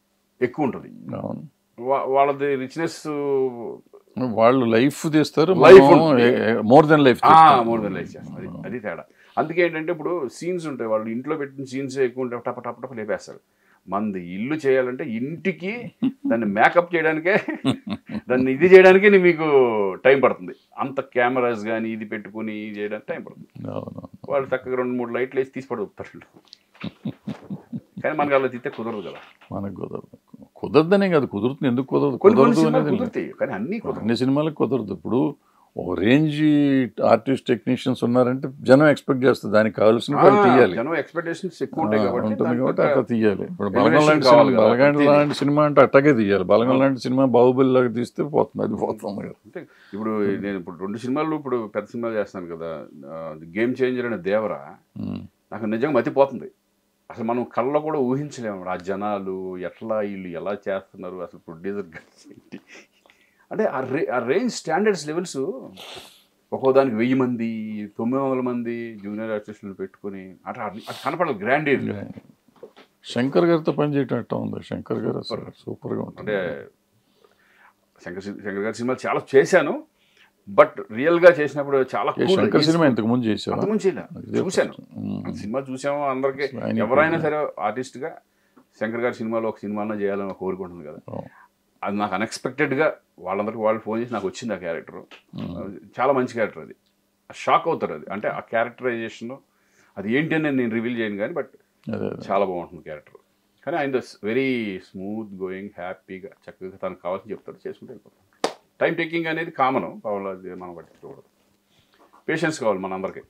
ఎక్కువ ఉంటుంది అవును వా- వాళ్ళది రిచ్నెస్ వాళ్ళు లైఫ్ తీస్తారు Life ఉంటుంది. More than life more than life చేస్తారు అది అది తేడా అందుకే ఏంటంటే ఇప్పుడు సీన్స్ ఉంటాయి వాళ్ళు ఇంట్లో పెట్టిన సీన్స్ ఎక్కువ ఉంటాయి టప టప టప లేపేస్తారు మంది ఇల్లు చేయాలంటే ఇంటికి దాన్ని మేకప్ చేయడానికే దాన్ని ఇది చేయడానికే నీ మీకు టైం పడుతుంది అంత కెమెరాస్ కానీ ఇది పెట్టుకుని ఇది చేయడానికి టైం పడుతుంది అవును వాళ్ళు చక్కగా రెండు మూడు లైట్లు వేసి తీసి పడుతారు కానీ మనకి అలా తీస్తే కుదరదు కదా మనకు కుదరదు కుదరదనే కాదు కుదురుతుంది ఎందుకు కుదరదు కొన్ని కొన్ని కుదరదు సినిమాలు అనేది లేదు. కుదురుతాయి కానీ అన్నీ కుదరదు అన్ని సినిమాలకు కుదరదు ఇప్పుడు ఒక రేంజ్ ఆర్టిస్ట్ టెక్నీషియన్స్ ఉన్నారంటే జనం ఎక్స్పెక్ట్ చేస్తారు దానికి కావాల్సిన వాళ్ళు తీయాలి జనం ఎక్స్పెక్టేషన్స్ ఎక్కువ ఉంటాయి ఆ, కాబట్టి ఉంటుంది దానికి కాబట్టి తగ్గ అట్లా తీయాలి ఇప్పుడు Evaluation బలగం లాంటి కావాలి సినిమా కదా, బలగం ప్రతిదీ. లాంటి సినిమా అంటే అట్టగే తీయాలి బలగం లాంటి సినిమా బాహుబలి లాగా తీస్తే పోతుంది అది పోతుంది కదా అంతే. ఇప్పుడు నేను ఇప్పుడు రెండు సినిమాలు ఇప్పుడు పెద్ద సినిమాలు చేస్తున్నాను కదా గేమ్ చేంజర్ అనే దేవరా ఉమ్. నాకు నిజంగా మతిపోతుంది అసలు మనం కళ్ళలో కూడా ఊహించలేము ఆ జనాలు ఎట్లా వీళ్ళు ఎలా చేస్తున్నారు అసలు ప్రొడ్యూసర్ ఏంటి అంటే ఆ రే ఆ రేంజ్ స్టాండర్డ్స్ లెవెల్స్ ఒక్కో దానికి వెయ్యి మంది తొమ్మిది వందల మంది జూనియర్ ఆర్టిస్టులు పెట్టుకుని అట్లా అది అది కనపడదు గ్రాండ్ ఏరియా శంకర్ గారితో పని చేయటం ఎట్లా ఉంది శంకర్ గారు అసలు సూపర్ గా ఉంటుంది అంటే శంకర్ సి- శంకర్ గారి సినిమాలు చాలా చేశాను బట్ రియల్ గా చేసినప్పుడు చాలా ఏ, cool. శంకర్ ఈ సినిమా ఇంతకు ముందు చేసావా అంతకుముందు చేయలే. ఇదే చూశాను ఉమ్. ఆ సినిమా చూసాము అందరికి అసలు ఆయన ఎవరైనా ఇప్పుడు- సరే ఆర్టిస్ట్ గా శంకర్ గారి సినిమాలో ఒక సినిమాలో చేయాలని కోరుకుంటుంది కదా అవును. అది నాకు అన్ఎక్స్పెక్టెడ్ గా వాళ్ళందరికీ వాళ్ళు ఫోన్ చేసి నాకు వచ్చింది ఆ క్యారెక్టర్ చాలా మంచి క్యారెక్టర్ అది షాక్ అవుతారు అది అంటే ఆ క్యారెక్టరైజేషన్ అది ఏంటి అని నేను రివీల్ చేయను కానీ బట్ అదే అదే. చాలా బాగుంటుంది క్యారెక్టర్ కానీ ఆయన వెరీ స్మూత్ గోయింగ్ హ్యాపీగా చక్కగా తనకు కావాల్సి చెప్తాడు చేసుకుంటూ వెళ్ళిపోతాడు టైం టేకింగ్ అనేది కామన్ పవన్ అది మనం పట్టించుకోకూడదు పేషెన్స్ కావాలి మనందరికీ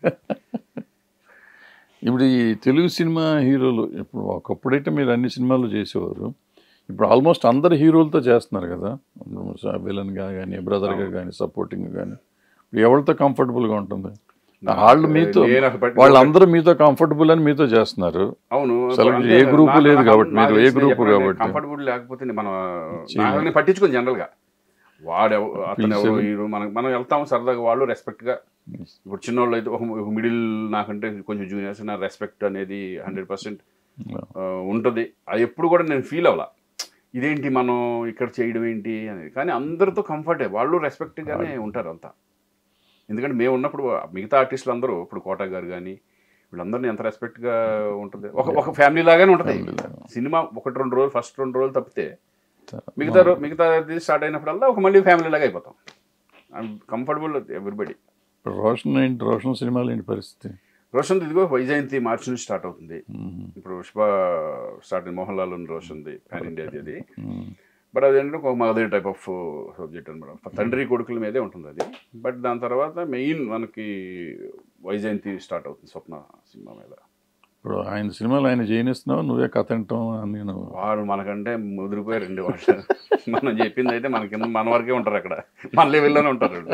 ఇప్పుడు ఈ తెలుగు సినిమా హీరోలు ఇప్పుడు ఒకప్పుడైతే మీరు అన్ని సినిమాలు చేసేవారు ఇప్పుడు ఆల్మోస్ట్ అందరు హీరోలతో చేస్తున్నారు కదా విలన్గా కానీ బ్రదర్గా కానీ సపోర్టింగ్ కానీ ఇప్పుడు ఎవరితో కంఫర్టబుల్గా ఉంటుంది వాళ్ళు మీతో నేను అసలు పట్టి- వాళ్ళందరూ మీతో కంఫర్టబుల్ అని మీతో చేస్తున్నారు అవును అసలు అంతే ఏ గ్రూపు నాకు- లేదు నాకు- కాబట్టి నాకు మీరు ఏ తెలిసి గ్రూపు చెప్పండి, కాబట్టి. కంఫర్టబుల్ లేకపోతే నేను మనం నాకు పట్టించుకోను జనరల్ గా వాడు ఎవ- అతను ఎవరు హీరో మనం మనం వెళ్తాము సరదాగా వాళ్ళు రెస్పెక్ట్ గా ఇప్పుడు చిన్నోళ్ళు అయితే ఒక మిడిల్ నాకంటే కొంచెం జూనియర్స్ నా రెస్పెక్ట్ అనేది హండ్రెడ్ పర్సెంట్ ఉంటుంది అది ఎప్పుడు కూడా నేను ఫీల్ అవ్వాల ఇదేంటి మనం ఇక్కడ చేయడం ఏంటి అనేది కానీ అందరితో కంఫర్టే వాళ్ళు రెస్పెక్ట్ గానే ఉంటారు అంతా ఎందుకంటే మేము ఉన్నప్పుడు మిగతా ఆర్టిస్టులు అందరూ ఇప్పుడు కోట గారు కానీ వీళ్ళందరినీ ఎంత రెస్పెక్ట్ గా ఉంటుంది ఒక ఒక ఫ్యామిలీ లాగానే ఉంటుంది సినిమా ఒకటి రెండు రోజులు ఫస్ట్ రెండు రోజులు తప్పితే మిగతా రో- మిగతా స్టార్ట్ అయినప్పుడల్లా ఒక మళ్ళీ ఫ్యామిలీ లాగా అయిపోతాం కంఫర్టబుల్ ఎవ్రీబడి ఇప్పుడు రోషన్ ఏంటి రోషన్ సినిమాలు ఏంటి పరిస్థితి రోషన్ ఇదిగో వైజయంతి మార్చి నుంచి స్టార్ట్ అవుతుంది మ్మ్. ఇప్పుడు పుష్ప స్టార్ట్ అయింది మోహన్ లాల్ రోషన్ది ప్యాన్ ఇండియాది అది మ్మ్. బట్ అది ఏంటంటే ఒక మదర్ టైప్ ఆఫ్ సబ్జెక్ట్ అనమాట తండ్రి కొడుకుల మీదే ఉంటుంది అది బట్ దాని తర్వాత మెయిన్ మనకి వైజయంతి స్టార్ట్ అవుతుంది స్వప్న సినిమా మీద ఇప్పుడు ఆయన సినిమాలు ఆయన చేయనిస్తున్నావు నువ్వే కథ వింటాం అని నేను వాడు మనకంటే ముదిరిపోయారండి వాళ్ళు మనం చెప్పింది అయితే మన కింద మన వరకే ఉంటారు అక్కడ మన లెవెల్లోనే ఉంటారు వాళ్ళు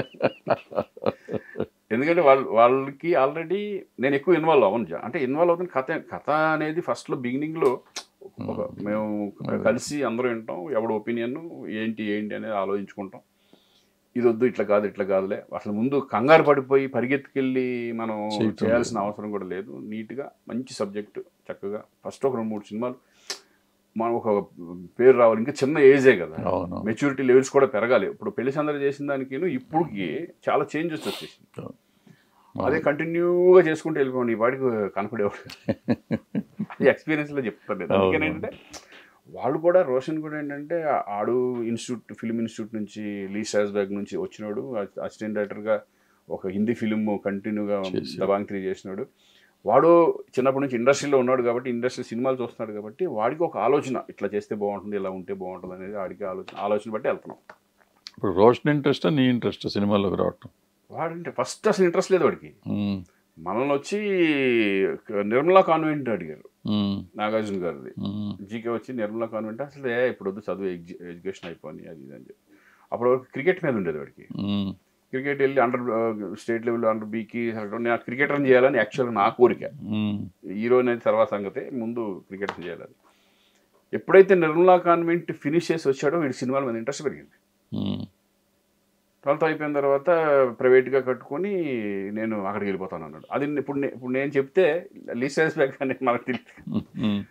ఎందుకంటే వాళ్ళు వాళ్ళకి ఆల్రెడీ నేను ఎక్కువ ఇన్వాల్వ్ అవ్వను జా- అంటే ఇన్వాల్వ్ అవుతున్న కథ కథ అనేది ఫస్ట్లో బిగినింగ్లో ఒక మేము కలిసి అందరూ వింటాం ఎవడ ఒపీనియన్ ఏంటి ఏంటి అనేది ఆలోచించుకుంటాం ఇది వద్దు ఇట్లా కాదు ఇట్లా కాదులే అసలు ముందు కంగారు పడిపోయి పరిగెత్తుకెళ్ళి మనం చేయటం చేయాల్సిన అవసరం కూడా లేదు నీట్గా మంచి సబ్జెక్టు చక్కగా ఫస్ట్ ఒక రెండు మూడు సినిమాలు మనం ఒక పేరు రావాలి ఇంకా చిన్న ఏజే కదా అవును మెచ్యూరిటీ లెవెల్స్ కూడా పెరగాలి ఇప్పుడు పెళ్లి సందడి చేసిన దానికి ఇప్పుడుకి చాలా చేంజెస్ వచ్చేసింది అదే కంటిన్యూగా చేసుకుంటూ వెళ్ళిపోండి ఈ వాడికి కనపడేవాడు అది ఎక్స్పీరియన్స్లో చెప్తాను నేను అందుకని ఏంటంటే వాళ్ళు కూడా రోషన్ కూడా ఏంటంటే ఆడు ఇన్స్టిట్యూట్ ఫిల్మ్ ఇన్స్టిట్యూట్ నుంచి లీ బ్యాగ్ నుంచి వచ్చినాడు అసిస్టెంట్ డైరెక్టర్గా ఒక హిందీ ఫిల్మ్ కంటిన్యూగా చేసి. దబాంగ్ త్రీ చేసినాడు వాడు చిన్నప్పటి నుంచి ఇండస్ట్రీలో ఉన్నాడు కాబట్టి ఇండస్ట్రీ సినిమాలు చూస్తున్నాడు కాబట్టి వాడికి ఒక ఆలోచన ఇట్లా చేస్తే బాగుంటుంది ఇలా ఉంటే బాగుంటుంది అనేది వాడికి ఆలోచన ఆలోచన బట్టి వెళ్తున్నాం ఇప్పుడు రోషన్ ఇంట్రెస్ట్ నీ ఇంట్రెస్ట్ సినిమాలోకి రావటం వాడంటే ఫస్ట్ అసలు ఇంట్రెస్ట్ లేదు వాడికి మ్మ్. మనల్ని వచ్చి నిర్మలా కాన్వెంట్ అడిగారు మ్మ్. నాగార్జున గారిది మ్మ్. జీకే వచ్చి నిర్మలా కాన్వెంట్ అసలు ఏ ఇప్పుడు వద్దు చదువు ఎగ్జి- ఎడ్యుకేషన్ అయిపోయి అది ఇది అని చెప్పి అప్పుడు వరకు క్రికెట్ మీద ఉండేది వాడికి మ్మ్. క్రికెట్ వెళ్ళి అండర్ స్టేట్ లెవెల్ అండర్ బీకి నేను క్రికెటర్ చేయాలని యాక్చువల్గా నా కోరిక మ్మ్. హీరో అనేది తర్వాత సంగతే ముందు క్రికెట్ చేయాలని ఎప్పుడైతే నిర్మలా కాన్వెంట్ ఫినిష్ చేసి వచ్చాడో వీడి సినిమాల మీద ఇంట్రెస్ట్ పెరిగింది మ్మ్. ట్వెల్త్ అయిపోయిన తర్వాత ప్రైవేట్గా కట్టుకొని నేను అక్కడికి వెళ్ళిపోతాను అన్నాడు అది ఇప్పుడు నే- ఇప్పుడు నేను చెప్తే లీసెన్స్ బ్యాక్ అనేది మనకు తెలియదు మ్మ్.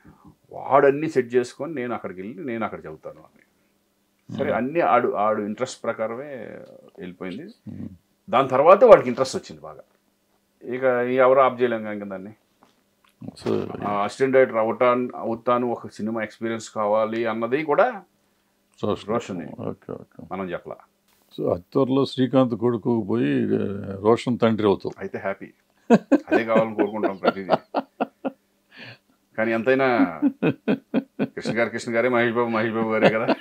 వాడన్నీ సెట్ చేసుకొని నేను అక్కడికి వెళ్ళి నేను అక్కడ చదువుతాను అని సరే అన్నీ ఆడు ఆడు ఇంట్రెస్ట్ ప్రకారమే వెళ్ళిపోయింది దాని తర్వాత వాడికి ఇంట్రెస్ట్ వచ్చింది బాగా ఇక ఎవరు ఆఫ్ చేయలేం ఇంకా దాన్ని సో అసిస్టెంట్ డైరెక్టర్ అవుతాను అవుతాను ఒక సినిమా ఎక్స్పీరియన్స్ కావాలి అన్నది కూడా రోషన్ రోషన్ ఓకే ఓకే మనం చెప్పలా సో అత్తూరులో శ్రీకాంత్ కొడుకు పోయి ఆ, రోషన్ తండ్రి అవుతావు అయితే హ్యాపీ అదే కావాలని కోరుకుంటాం ప్రతిదీ కానీ ఎంతైనా కృష్ణ గారు కృష్ణ గారే మహేష్ బాబు మహేష్ బాబు గారే కదా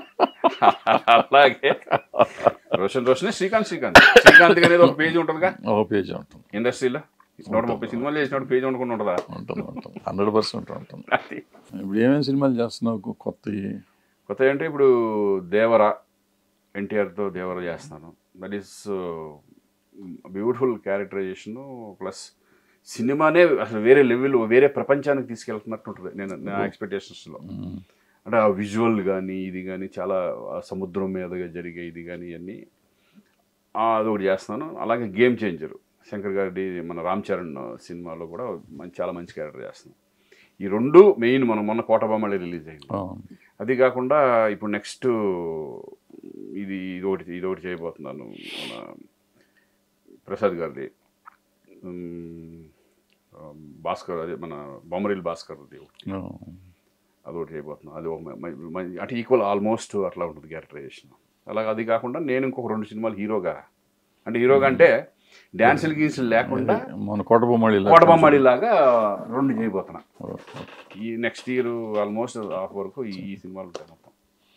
అలాగే రోషన్ రోషనే శ్రీకాంత్ శ్రీకాంత్ శ్రీకాంత్ అనేది ఒక పేజీ ఉంటుందిగా ఓ పేజ్ ఉంటుంది ఇండస్ట్రీలో నూట ముప్పై సినిమాలు చేసినప్పుడు పేజీ ఉండకుండా ఉంటుందా ఉంటుంది ఉంటుంది హండ్రెడ్ పర్సెంట్ ఉంటుంది అది ఇప్పుడు ఏమేమి సినిమాలు చేస్తున్నావు కొత్త కొత్త అంటే ఇప్పుడు దేవర ఎన్టీఆర్తో దేవర చేస్తున్నాను that is beautiful characterisation plus సినిమానే అసలు వేరే లెవెల్ వేరే ప్రపంచానికి తీసుకెళ్తున్నట్టు ఉంటుంది నేను నా ఎక్స్పెక్టేషన్స్లో అంటే ఆ విజువల్ కానీ ఇది కానీ చాలా ఆ సముద్రం మీదగా జరిగే ఇది కానీ ఇవన్నీ ఆ, అదొకటి చేస్తున్నాను అలాగే గేమ్ చేంజర్ శంకర్ గారి మన రామ్ చరణ్ సినిమాలో కూడా మంచి చాలా మంచి క్యారెక్టర్ చేస్తున్నాను ఈ రెండు మెయిన్ మనం మొన్న కోటబొమ్మడి రిలీజ్ అయింది అది కాకుండా ఇప్పుడు నెక్స్ట్ ఇది ఇది ఒకటి ఇది ఒకటి చేయబోతున్నాను మన ప్రసాద్ గారిది ఉమ్, ఆ, భాస్కర్ అదే మన బొమ్మరిల్ భాస్కర్ది ఒకటి అది ఒకటి చేయబోతున్నాను అది ఒక మ- మ- మ- అంటే ఈక్వల్ ఆల్మోస్ట్ అట్లా ఉంటుంది క్యారెక్టరైజేషన్ అలాగే అది కాకుండా నేను ఇంకొక రెండు సినిమాలు హీరోగా అంటే హీరోగా అంటే డ్యాన్సులు గీన్సులు లేకుండా మన కోటబొమ్మడి కోటబొమ్మడి లాగా రెండు చేయబోతున్నా ఈ నెక్స్ట్ ఇయర్ ఆల్మోస్ట్ హాఫ్ వరకు ఈ ఈ సినిమాలు ఉంటాయి మొత్తం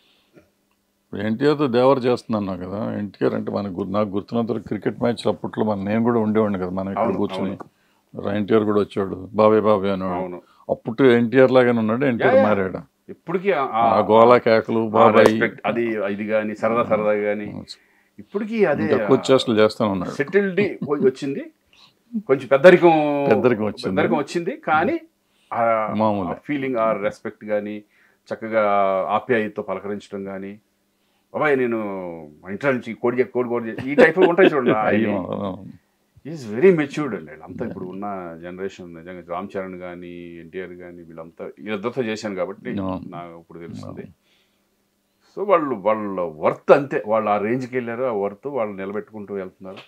ఎన్టీఆర్తో దేవర్ చేస్తున్నాను కదా ఎన్టీఆర్ అంటే మనకు గుర్- నాకు గుర్తున్నంత వరకు క్రికెట్ మ్యాచ్ అప్పట్లో మన నేను కూడా ఉండేవాడిని కదా మనం ఇక్కడ అవును, కూర్చొని ఎన్టీఆర్ కూడా వచ్చాడు బాబాయ్ బాబాయ్ అనేవాడు అవును అప్పుడు ఎన్టీఆర్ లాగానే ఉన్నాడు ఎన్టీఆర్ యా, యా. మారాడు ఇప్పటికీ ఆ- ఆ ఆ- గోళా కేకలు ఆ బాబాయ్ respect, అది ఇది కానీ సరదా సరదా కానీ ఇప్పటికీ అదే తక్కువ చేష్టలు చేస్తాను ఉన్నాడు సెటిల్డ్ వచ్చింది కొంచెం పెద్దరికం పెద్దరికం వచ్చింది. పెద్దరికం వచ్చింది కానీ మామూలు. ఫీలింగ్ ఆ రెస్పెక్ట్ కానీ చక్కగా ఆప్యాయతతో పలకరించడం కానీ బాబాయ్ నేను మా ఇంట్లో నుంచి కోడి చే- కోడి కోడి చే- ఈ టైప్ ఉంటాయి చూడండి అయ్యో ఈజ్ వెరీ మెచ్యూర్డ్ అండి వీళ్ళంతా ఇప్పుడు ఉన్న జనరేషన్ నిజంగా రామ్ చరణ్ కానీ ఎన్టీఆర్ కానీ వీళ్ళంతా వీళ్ళిద్దరితో చేశాను కాబట్టి అవును. నాకు ఇప్పుడు తెలుస్తుంది సో వాళ్ళు వాళ్ళ వర్త్ అంతే వాళ్ళు ఆ రేంజ్కి వెళ్ళారు ఆ వర్త్ వాళ్ళు నిలబెట్టుకుంటూ వెళ్తున్నారు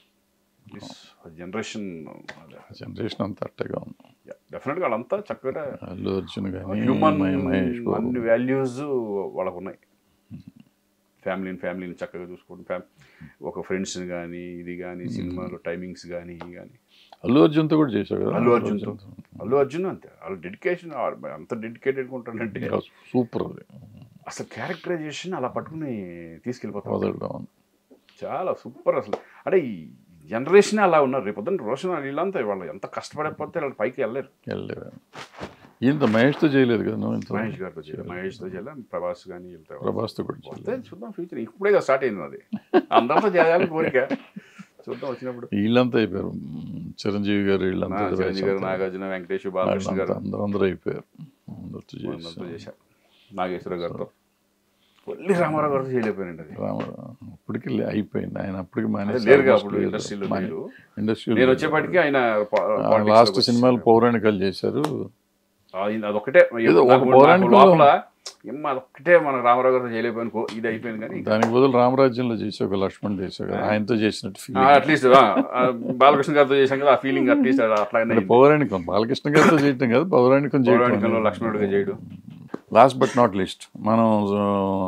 జనరేషన్ జనరేషన్ అంతా అట్టగా ఉంది డెఫినెట్గా వాళ్ళంతా చక్కగా అల్లు అర్జున్ కానీ హ్యూమన్ మహేష్ బాబు అన్ని వాల్యూస్ వాళ్ళకు ఉన్నాయి ఫ్యామిలీని ఫ్యామిలీని చక్కగా చూసుకోవడం ఫ్యామ్ ఒక ఫ్రెండ్స్ని కానీ ఇది కానీ సినిమాలో టైమింగ్స్ కానీ ఇవి కానీ అల్లు అర్జున్తో కూడా చేశాడు కదా అల్లు అర్జున్తో అల్లు అర్జున్ అంతే వాళ్ళ డెడికేషన్ అంత డెడికేటెడ్గా ఉంటాడంటే సూపర్ అది అసలు క్యారెక్టరైజేషన్ అలా పట్టుకుని తీసుకెళ్ళిపోతాం వదలడం చాలా సూపర్ అసలు అంటే ఈ జనరేషన్ అలా ఉన్నారు రేపు పొద్దున్న రోషన్ వీళ్ళంతా వాళ్ళు ఎంత కష్టపడకపోతే వాళ్ళు పైకి వెళ్ళలేరు వెళ్ళలేరు ఇంత మహేష్తో చేయలేదు కదా నువ్వు ఇంత మహేష్ గారితో చేయాలి మహేష్తో చేయాలి ప్రభాస్ కానీ వెళ్తే ప్రభాస్తో కూడా చేయలేదు వస్తే చూద్దాం ఫ్యూచర్ ఇప్పుడే కదా స్టార్ట్ అయింది అది అందరితో చేయాలని కోరిక చూద్దాం వచ్చినప్పుడు వీళ్ళంతా అయిపోయారు మ్, చిరంజీవి గారు నా వీళ్ళంతా చిరంజీవి గారు నాగార్జున వెంకటేష్ బాలకృష్ణ గారు వాళ్ళంతా అందరూ అందరూ అయిపోయారు అందరితో అందరితో చేసి చేశారు నాగేశ్వర గారితో ఒల్లి రామారావు గారితో చేయలేకపోయానండి అది రామారావు అప్పటికి లే- అయిపోయింది ఆయన అప్పటికి అదే లేరుగా అప్పుడు ఇండస్ట్రీలో లేరు ఇండస్ట్రీ నేను వచ్చేప్పటికి ఆయన పా- politics లాస్ట్ లోకి సినిమాలు పౌరాణికాలు చేశారు ఆయన అదొక్కటే ఏదో ఒక నాకు- నాకు పౌరాణికంలో- లోపల ఏమ్మా అదొక్కటే మన రామారావు గారితో చేయలేకపోయాను కో- ఇది అయిపోయింది కానీ దానికి బదులు రామరాజ్యంలో చేసావు ఒక లక్ష్మణ్ చేసావు కదా ఆయనతో చేసినట్టు ఫీల్ అట్లీస్ట్ బాలకృష్ణ గారితో చేశాం కదా ఆ ఫీలింగ్ అట్లీస్ట్ అట్లానే అయింది. పౌరాణికం బాలకృష్ణ గారితో చేయటం కదా పౌరాణికం పౌరాణికంలో చేయటం లక్ష్మణుడిగా చేయడు లాస్ట్ బట్ నాట్ లిస్ట్ మనం ఆ,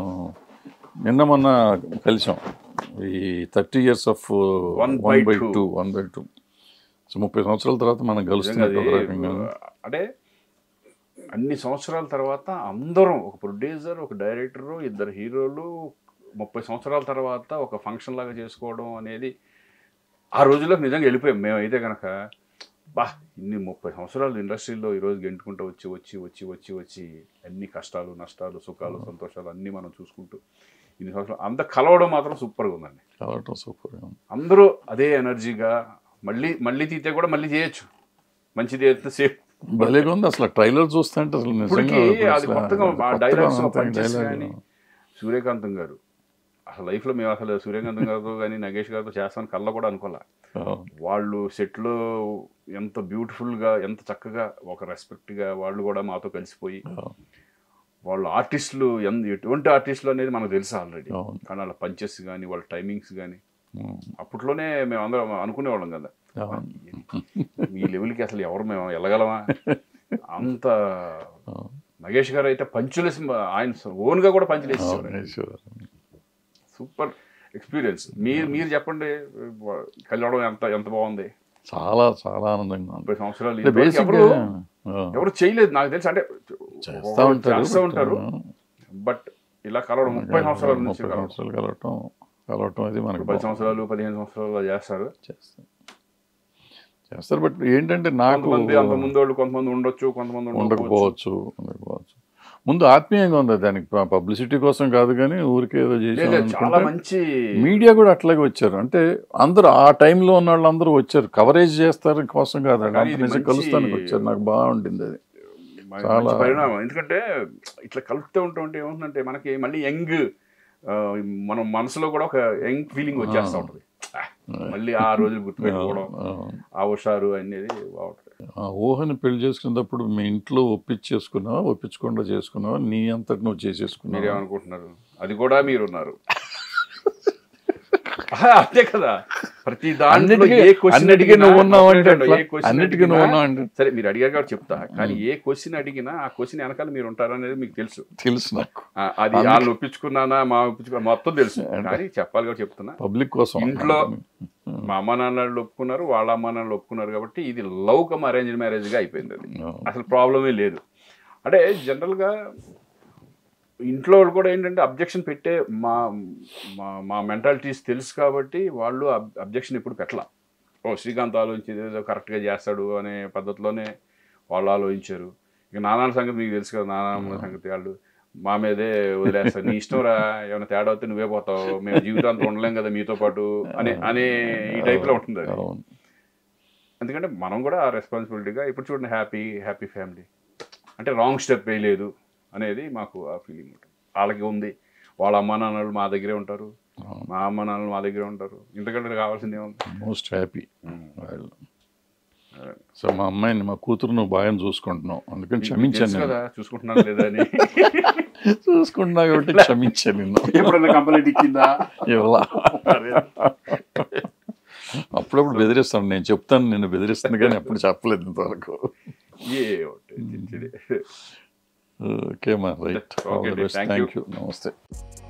నిన్న మొన్న కలిసాం ఈ thirty years of One one by by two. Two one by two so ముప్పై సంవత్సరాల తర్వాత మనం నిజంగా కలుస్తున్నట్టు ఒక అది, రకంగా అంటే అన్ని సంవత్సరాల తర్వాత అందరం ఒక ప్రొడ్యూసర్ ఒక డైరెక్టర్ ఇద్దరు హీరోలు ముప్పై సంవత్సరాల తర్వాత ఒక ఫంక్షన్ లాగా చేసుకోవడం అనేది ఆ రోజుల్లోకి నిజంగా వెళ్ళిపోయాం మేమైతే కనుక బా ఇన్ని ముప్పై సంవత్సరాలు ఇండస్ట్రీలో ఈరోజు గెంటుకుంటూ వచ్చి వచ్చి వచ్చి వచ్చి వచ్చి అన్ని కష్టాలు నష్టాలు సుఖాలు సంతోషాలు అన్నీ మనం చూసుకుంటూ ఇన్ని సంవత్సరాలు అంత కలవడం మాత్రం సూపర్గా ఉందండి కలవటం సూపర్ అందరూ అదే ఎనర్జీగా మళ్ళీ మళ్ళీ తీతే కూడా మళ్ళీ చేయొచ్చు మంచిది అయితే సేఫ్ భలేగా ఉంది అసలు ట్రైలర్ చూస్తుంటే అసలు ఇప్పటికీ నిజంగా ఇప్పుడు అది అసలు కొత్తగా ఆ కొత్తగా డైలాగ్స్ అంత పంచెస్ dialogue. కానీ సూర్యకాంతం గారు అసలు లైఫ్లో మేము అసలు సూర్యకాంతం గారితో కానీ నగేష్ గారితో చేస్తామని కళ్ళ కూడా అనుకోలే అవును. వాళ్ళు సెట్లో ఎంత బ్యూటిఫుల్గా ఎంత చక్కగా ఒక రెస్పెక్ట్గా వాళ్ళు కూడా మాతో కలిసిపోయి వాళ్ళు ఆర్టిస్టులు ఎంత ఎటువంటి ఆర్టిస్టులు అనేది మనకు తెలుసు ఆల్రెడీ అవును. కానీ వాళ్ళ పంచెస్ కానీ వాళ్ళ టైమింగ్స్ కానీ ఉమ్, అప్పట్లోనే మేము అందరం అనుకునేవాళ్ళం కదా అవును. ఈ లెవెల్కి అసలు ఎవరు మేము వెళ్ళగలమా అంత మహేష్ గారు అయితే పంచులేసి ఆయన ఓన్గా కూడా పంచులేసేవారు అవును, ఈశ్వర్. సూపర్ ఎక్స్పీరియన్స్ మీరు మీరు చెప్పండి కళ్యాణం ఎంత ఎంత బాగుంది చాలా చాలా ఆనందంగా ఉంది ముప్పై సంవత్సరాలు అంటే ఇంతవరకు బేసిక్ ఎవరు ఎవరు చేయలేదు నాకు తెలిసి అంటే చేస్తా ఒకరు ఉంటారు చేస్తూ but, ఉంటారు బట్ ఇలా కలవడం ముప్పై సంవత్సరాల నుంచి ముప్పై కలవడం. సంవత్సరాలు కలవటం కలవటం అది మనకు పది సంవత్సరాలు పదిహేను సంవత్సరాలు అలా చేస్తారు చేస్తారు చేస్తారు బట్ ఏంటంటే నాకు కొంతమంది అంత ముందు వాళ్ళు కొంతమంది ఉండొచ్చు కొంతమంది ఉండకపోవచ్చు ఉండకపోవచ్చు ఉండకపోవచ్చు ముందు ఆత్మీయంగా ఉంది దానికి పబ్లిసిటీ కోసం కాదు కానీ ఊరికే ఏదో లేదు, చేసాం లేదు, చాలా అనుకుంటే మంచి మీడియా కూడా అట్లాగే వచ్చారు అంటే అందరూ ఆ టైంలో ఉన్న వాళ్ళందరూ వచ్చారు కవరేజ్ చేస్తారు కోసం కాదు కానీ ఇది నిజం మంచి- కలుస్తానికి వచ్చారు నాకు బాగుండింది అది మ- చాలా- మంచి పరిణామం ఎందుకంటే ఇట్లా కలుపుతూ ఉంటూ ఉంటే ఏమవుతుందంటే మనకి మళ్ళీ యంగ్ మనం మనసులో కూడా ఒక యంగ్ ఫీలింగ్ వచ్చేస్తూ ఉంటుంది ఆ, మళ్ళీ ఆ రోజులు గుర్తుపెట్టుకోవడం ఆ, ఆ హుషారు అనేది బాగుంటుంది ఆ ఊహని పెళ్లి చేసుకున్నప్పుడు మీ ఇంట్లో ఒప్పించేసుకున్నావా ఒప్పించకుండా చేసుకున్నావా నీ అంతటి నువ్వు చేసేసుకున్నావా మీరేమనుకుంటున్నారు అది కూడా మీరున్నారు ఆ, అంతే కదా ప్రతి దాంట్లో అన్నిటికీ- ఏ క్వశ్చన్ అన్నిటికీ అడిగినా నువ్వు ఉన్నావు అంటే ఒకే ఎట్లా? ఏ question అన్నిటికీ నువ్వు అడిగినా- ఉన్నావు అంటే సరే మీరు అడిగారు కాబట్టి చెప్తా కానీ ఏ క్వశ్చన్ అడిగినా ఆ క్వశ్చన్ వెనకాల మీరు ఉంటారు అనేది మీకు తెలుసు తెలుసు నాకు ఆ, అది వాళ్ళు ఒప్పించుకున్నానా మా ఒప్పించుకున్నా మొత్తం తెలుసు కానీ చెప్పాలి కాబట్టి చెప్తున్నా పబ్లిక్ కోసం ఇంట్లో మా అమ్మ నాన్నలు ఒప్పుకున్నారు వాళ్ళ అమ్మ నాన్నలు ఒప్పుకున్నారు కాబట్టి ఇది లవ్ కమ్ అరేంజ్ మ్యారేజ్ గా అయిపోయింది అది అసలు ప్రాబ్లమే లేదు అంటే జనరల్ గా ఇంట్లో వాళ్ళు కూడా ఏంటంటే అబ్జెక్షన్ పెట్టే మా మా మా మెంటాలిటీస్ తెలుసు కాబట్టి వాళ్ళు అబ్జెక్షన్ ఎప్పుడు పెట్టలా ఓ శ్రీకాంత్ ఆలోచించి ఏదో కరెక్ట్గా చేస్తాడు అనే పద్ధతిలోనే వాళ్ళు ఆలోచించారు ఇక నాన్న సంగతి మీకు తెలుసు కదా నాన్న సంగతి వాళ్ళు మా మీదే వదిలేస్తారు నీ ఇష్టం రా ఏమైనా తేడా వస్తే నువ్వే పోతావు మేము జీవితాంతం ఉండలేం కదా మీతో పాటు అనే అనే ఈ టైప్లో ఉంటుంది అది అవును ఎందుకంటే మనం కూడా ఆ రెస్పాన్సిబిలిటీగా ఇప్పుడు చూడండి హ్యాపీ హ్యాపీ ఫ్యామిలీ అంటే రాంగ్ స్టెప్ వేయలేదు అనేది మాకు ఆ ఫీలింగ్ ఉంటుంది వాళ్ళకి ఉంది వాళ్ళ అమ్మ నాన్నలు మా దగ్గరే ఉంటారు మా అమ్మ నాన్నలు మా దగ్గరే ఉంటారు ఇంతకంటే కావాల్సింది ఏముంది మోస్ట్ హ్యాపీ వాళ్ళు సో మా అమ్మాయిని మా కూతురు నువ్వు బాగా చూసుకుంటున్నావు అందుకని క్షమించాను తెలుసు నేను కదా చూసుకుంటున్నాను లేదా అని చూసుకుంటున్నా కాబట్టి క్షమించాను నిన్ను ఎప్పుడైనా కంప్లైంట్ ఇచ్చిందా ఇవ్వలా అప్పుడప్పుడు బెదిరిస్తాను నేను చెప్తాను నేను బెదిరిస్తాను కానీ అప్పుడు చెప్పలేదు ఇంతవరకు ఏ ఒకటి చిచ్చిది. ఓకే మా right Okay, thank you. Thank you నమస్తే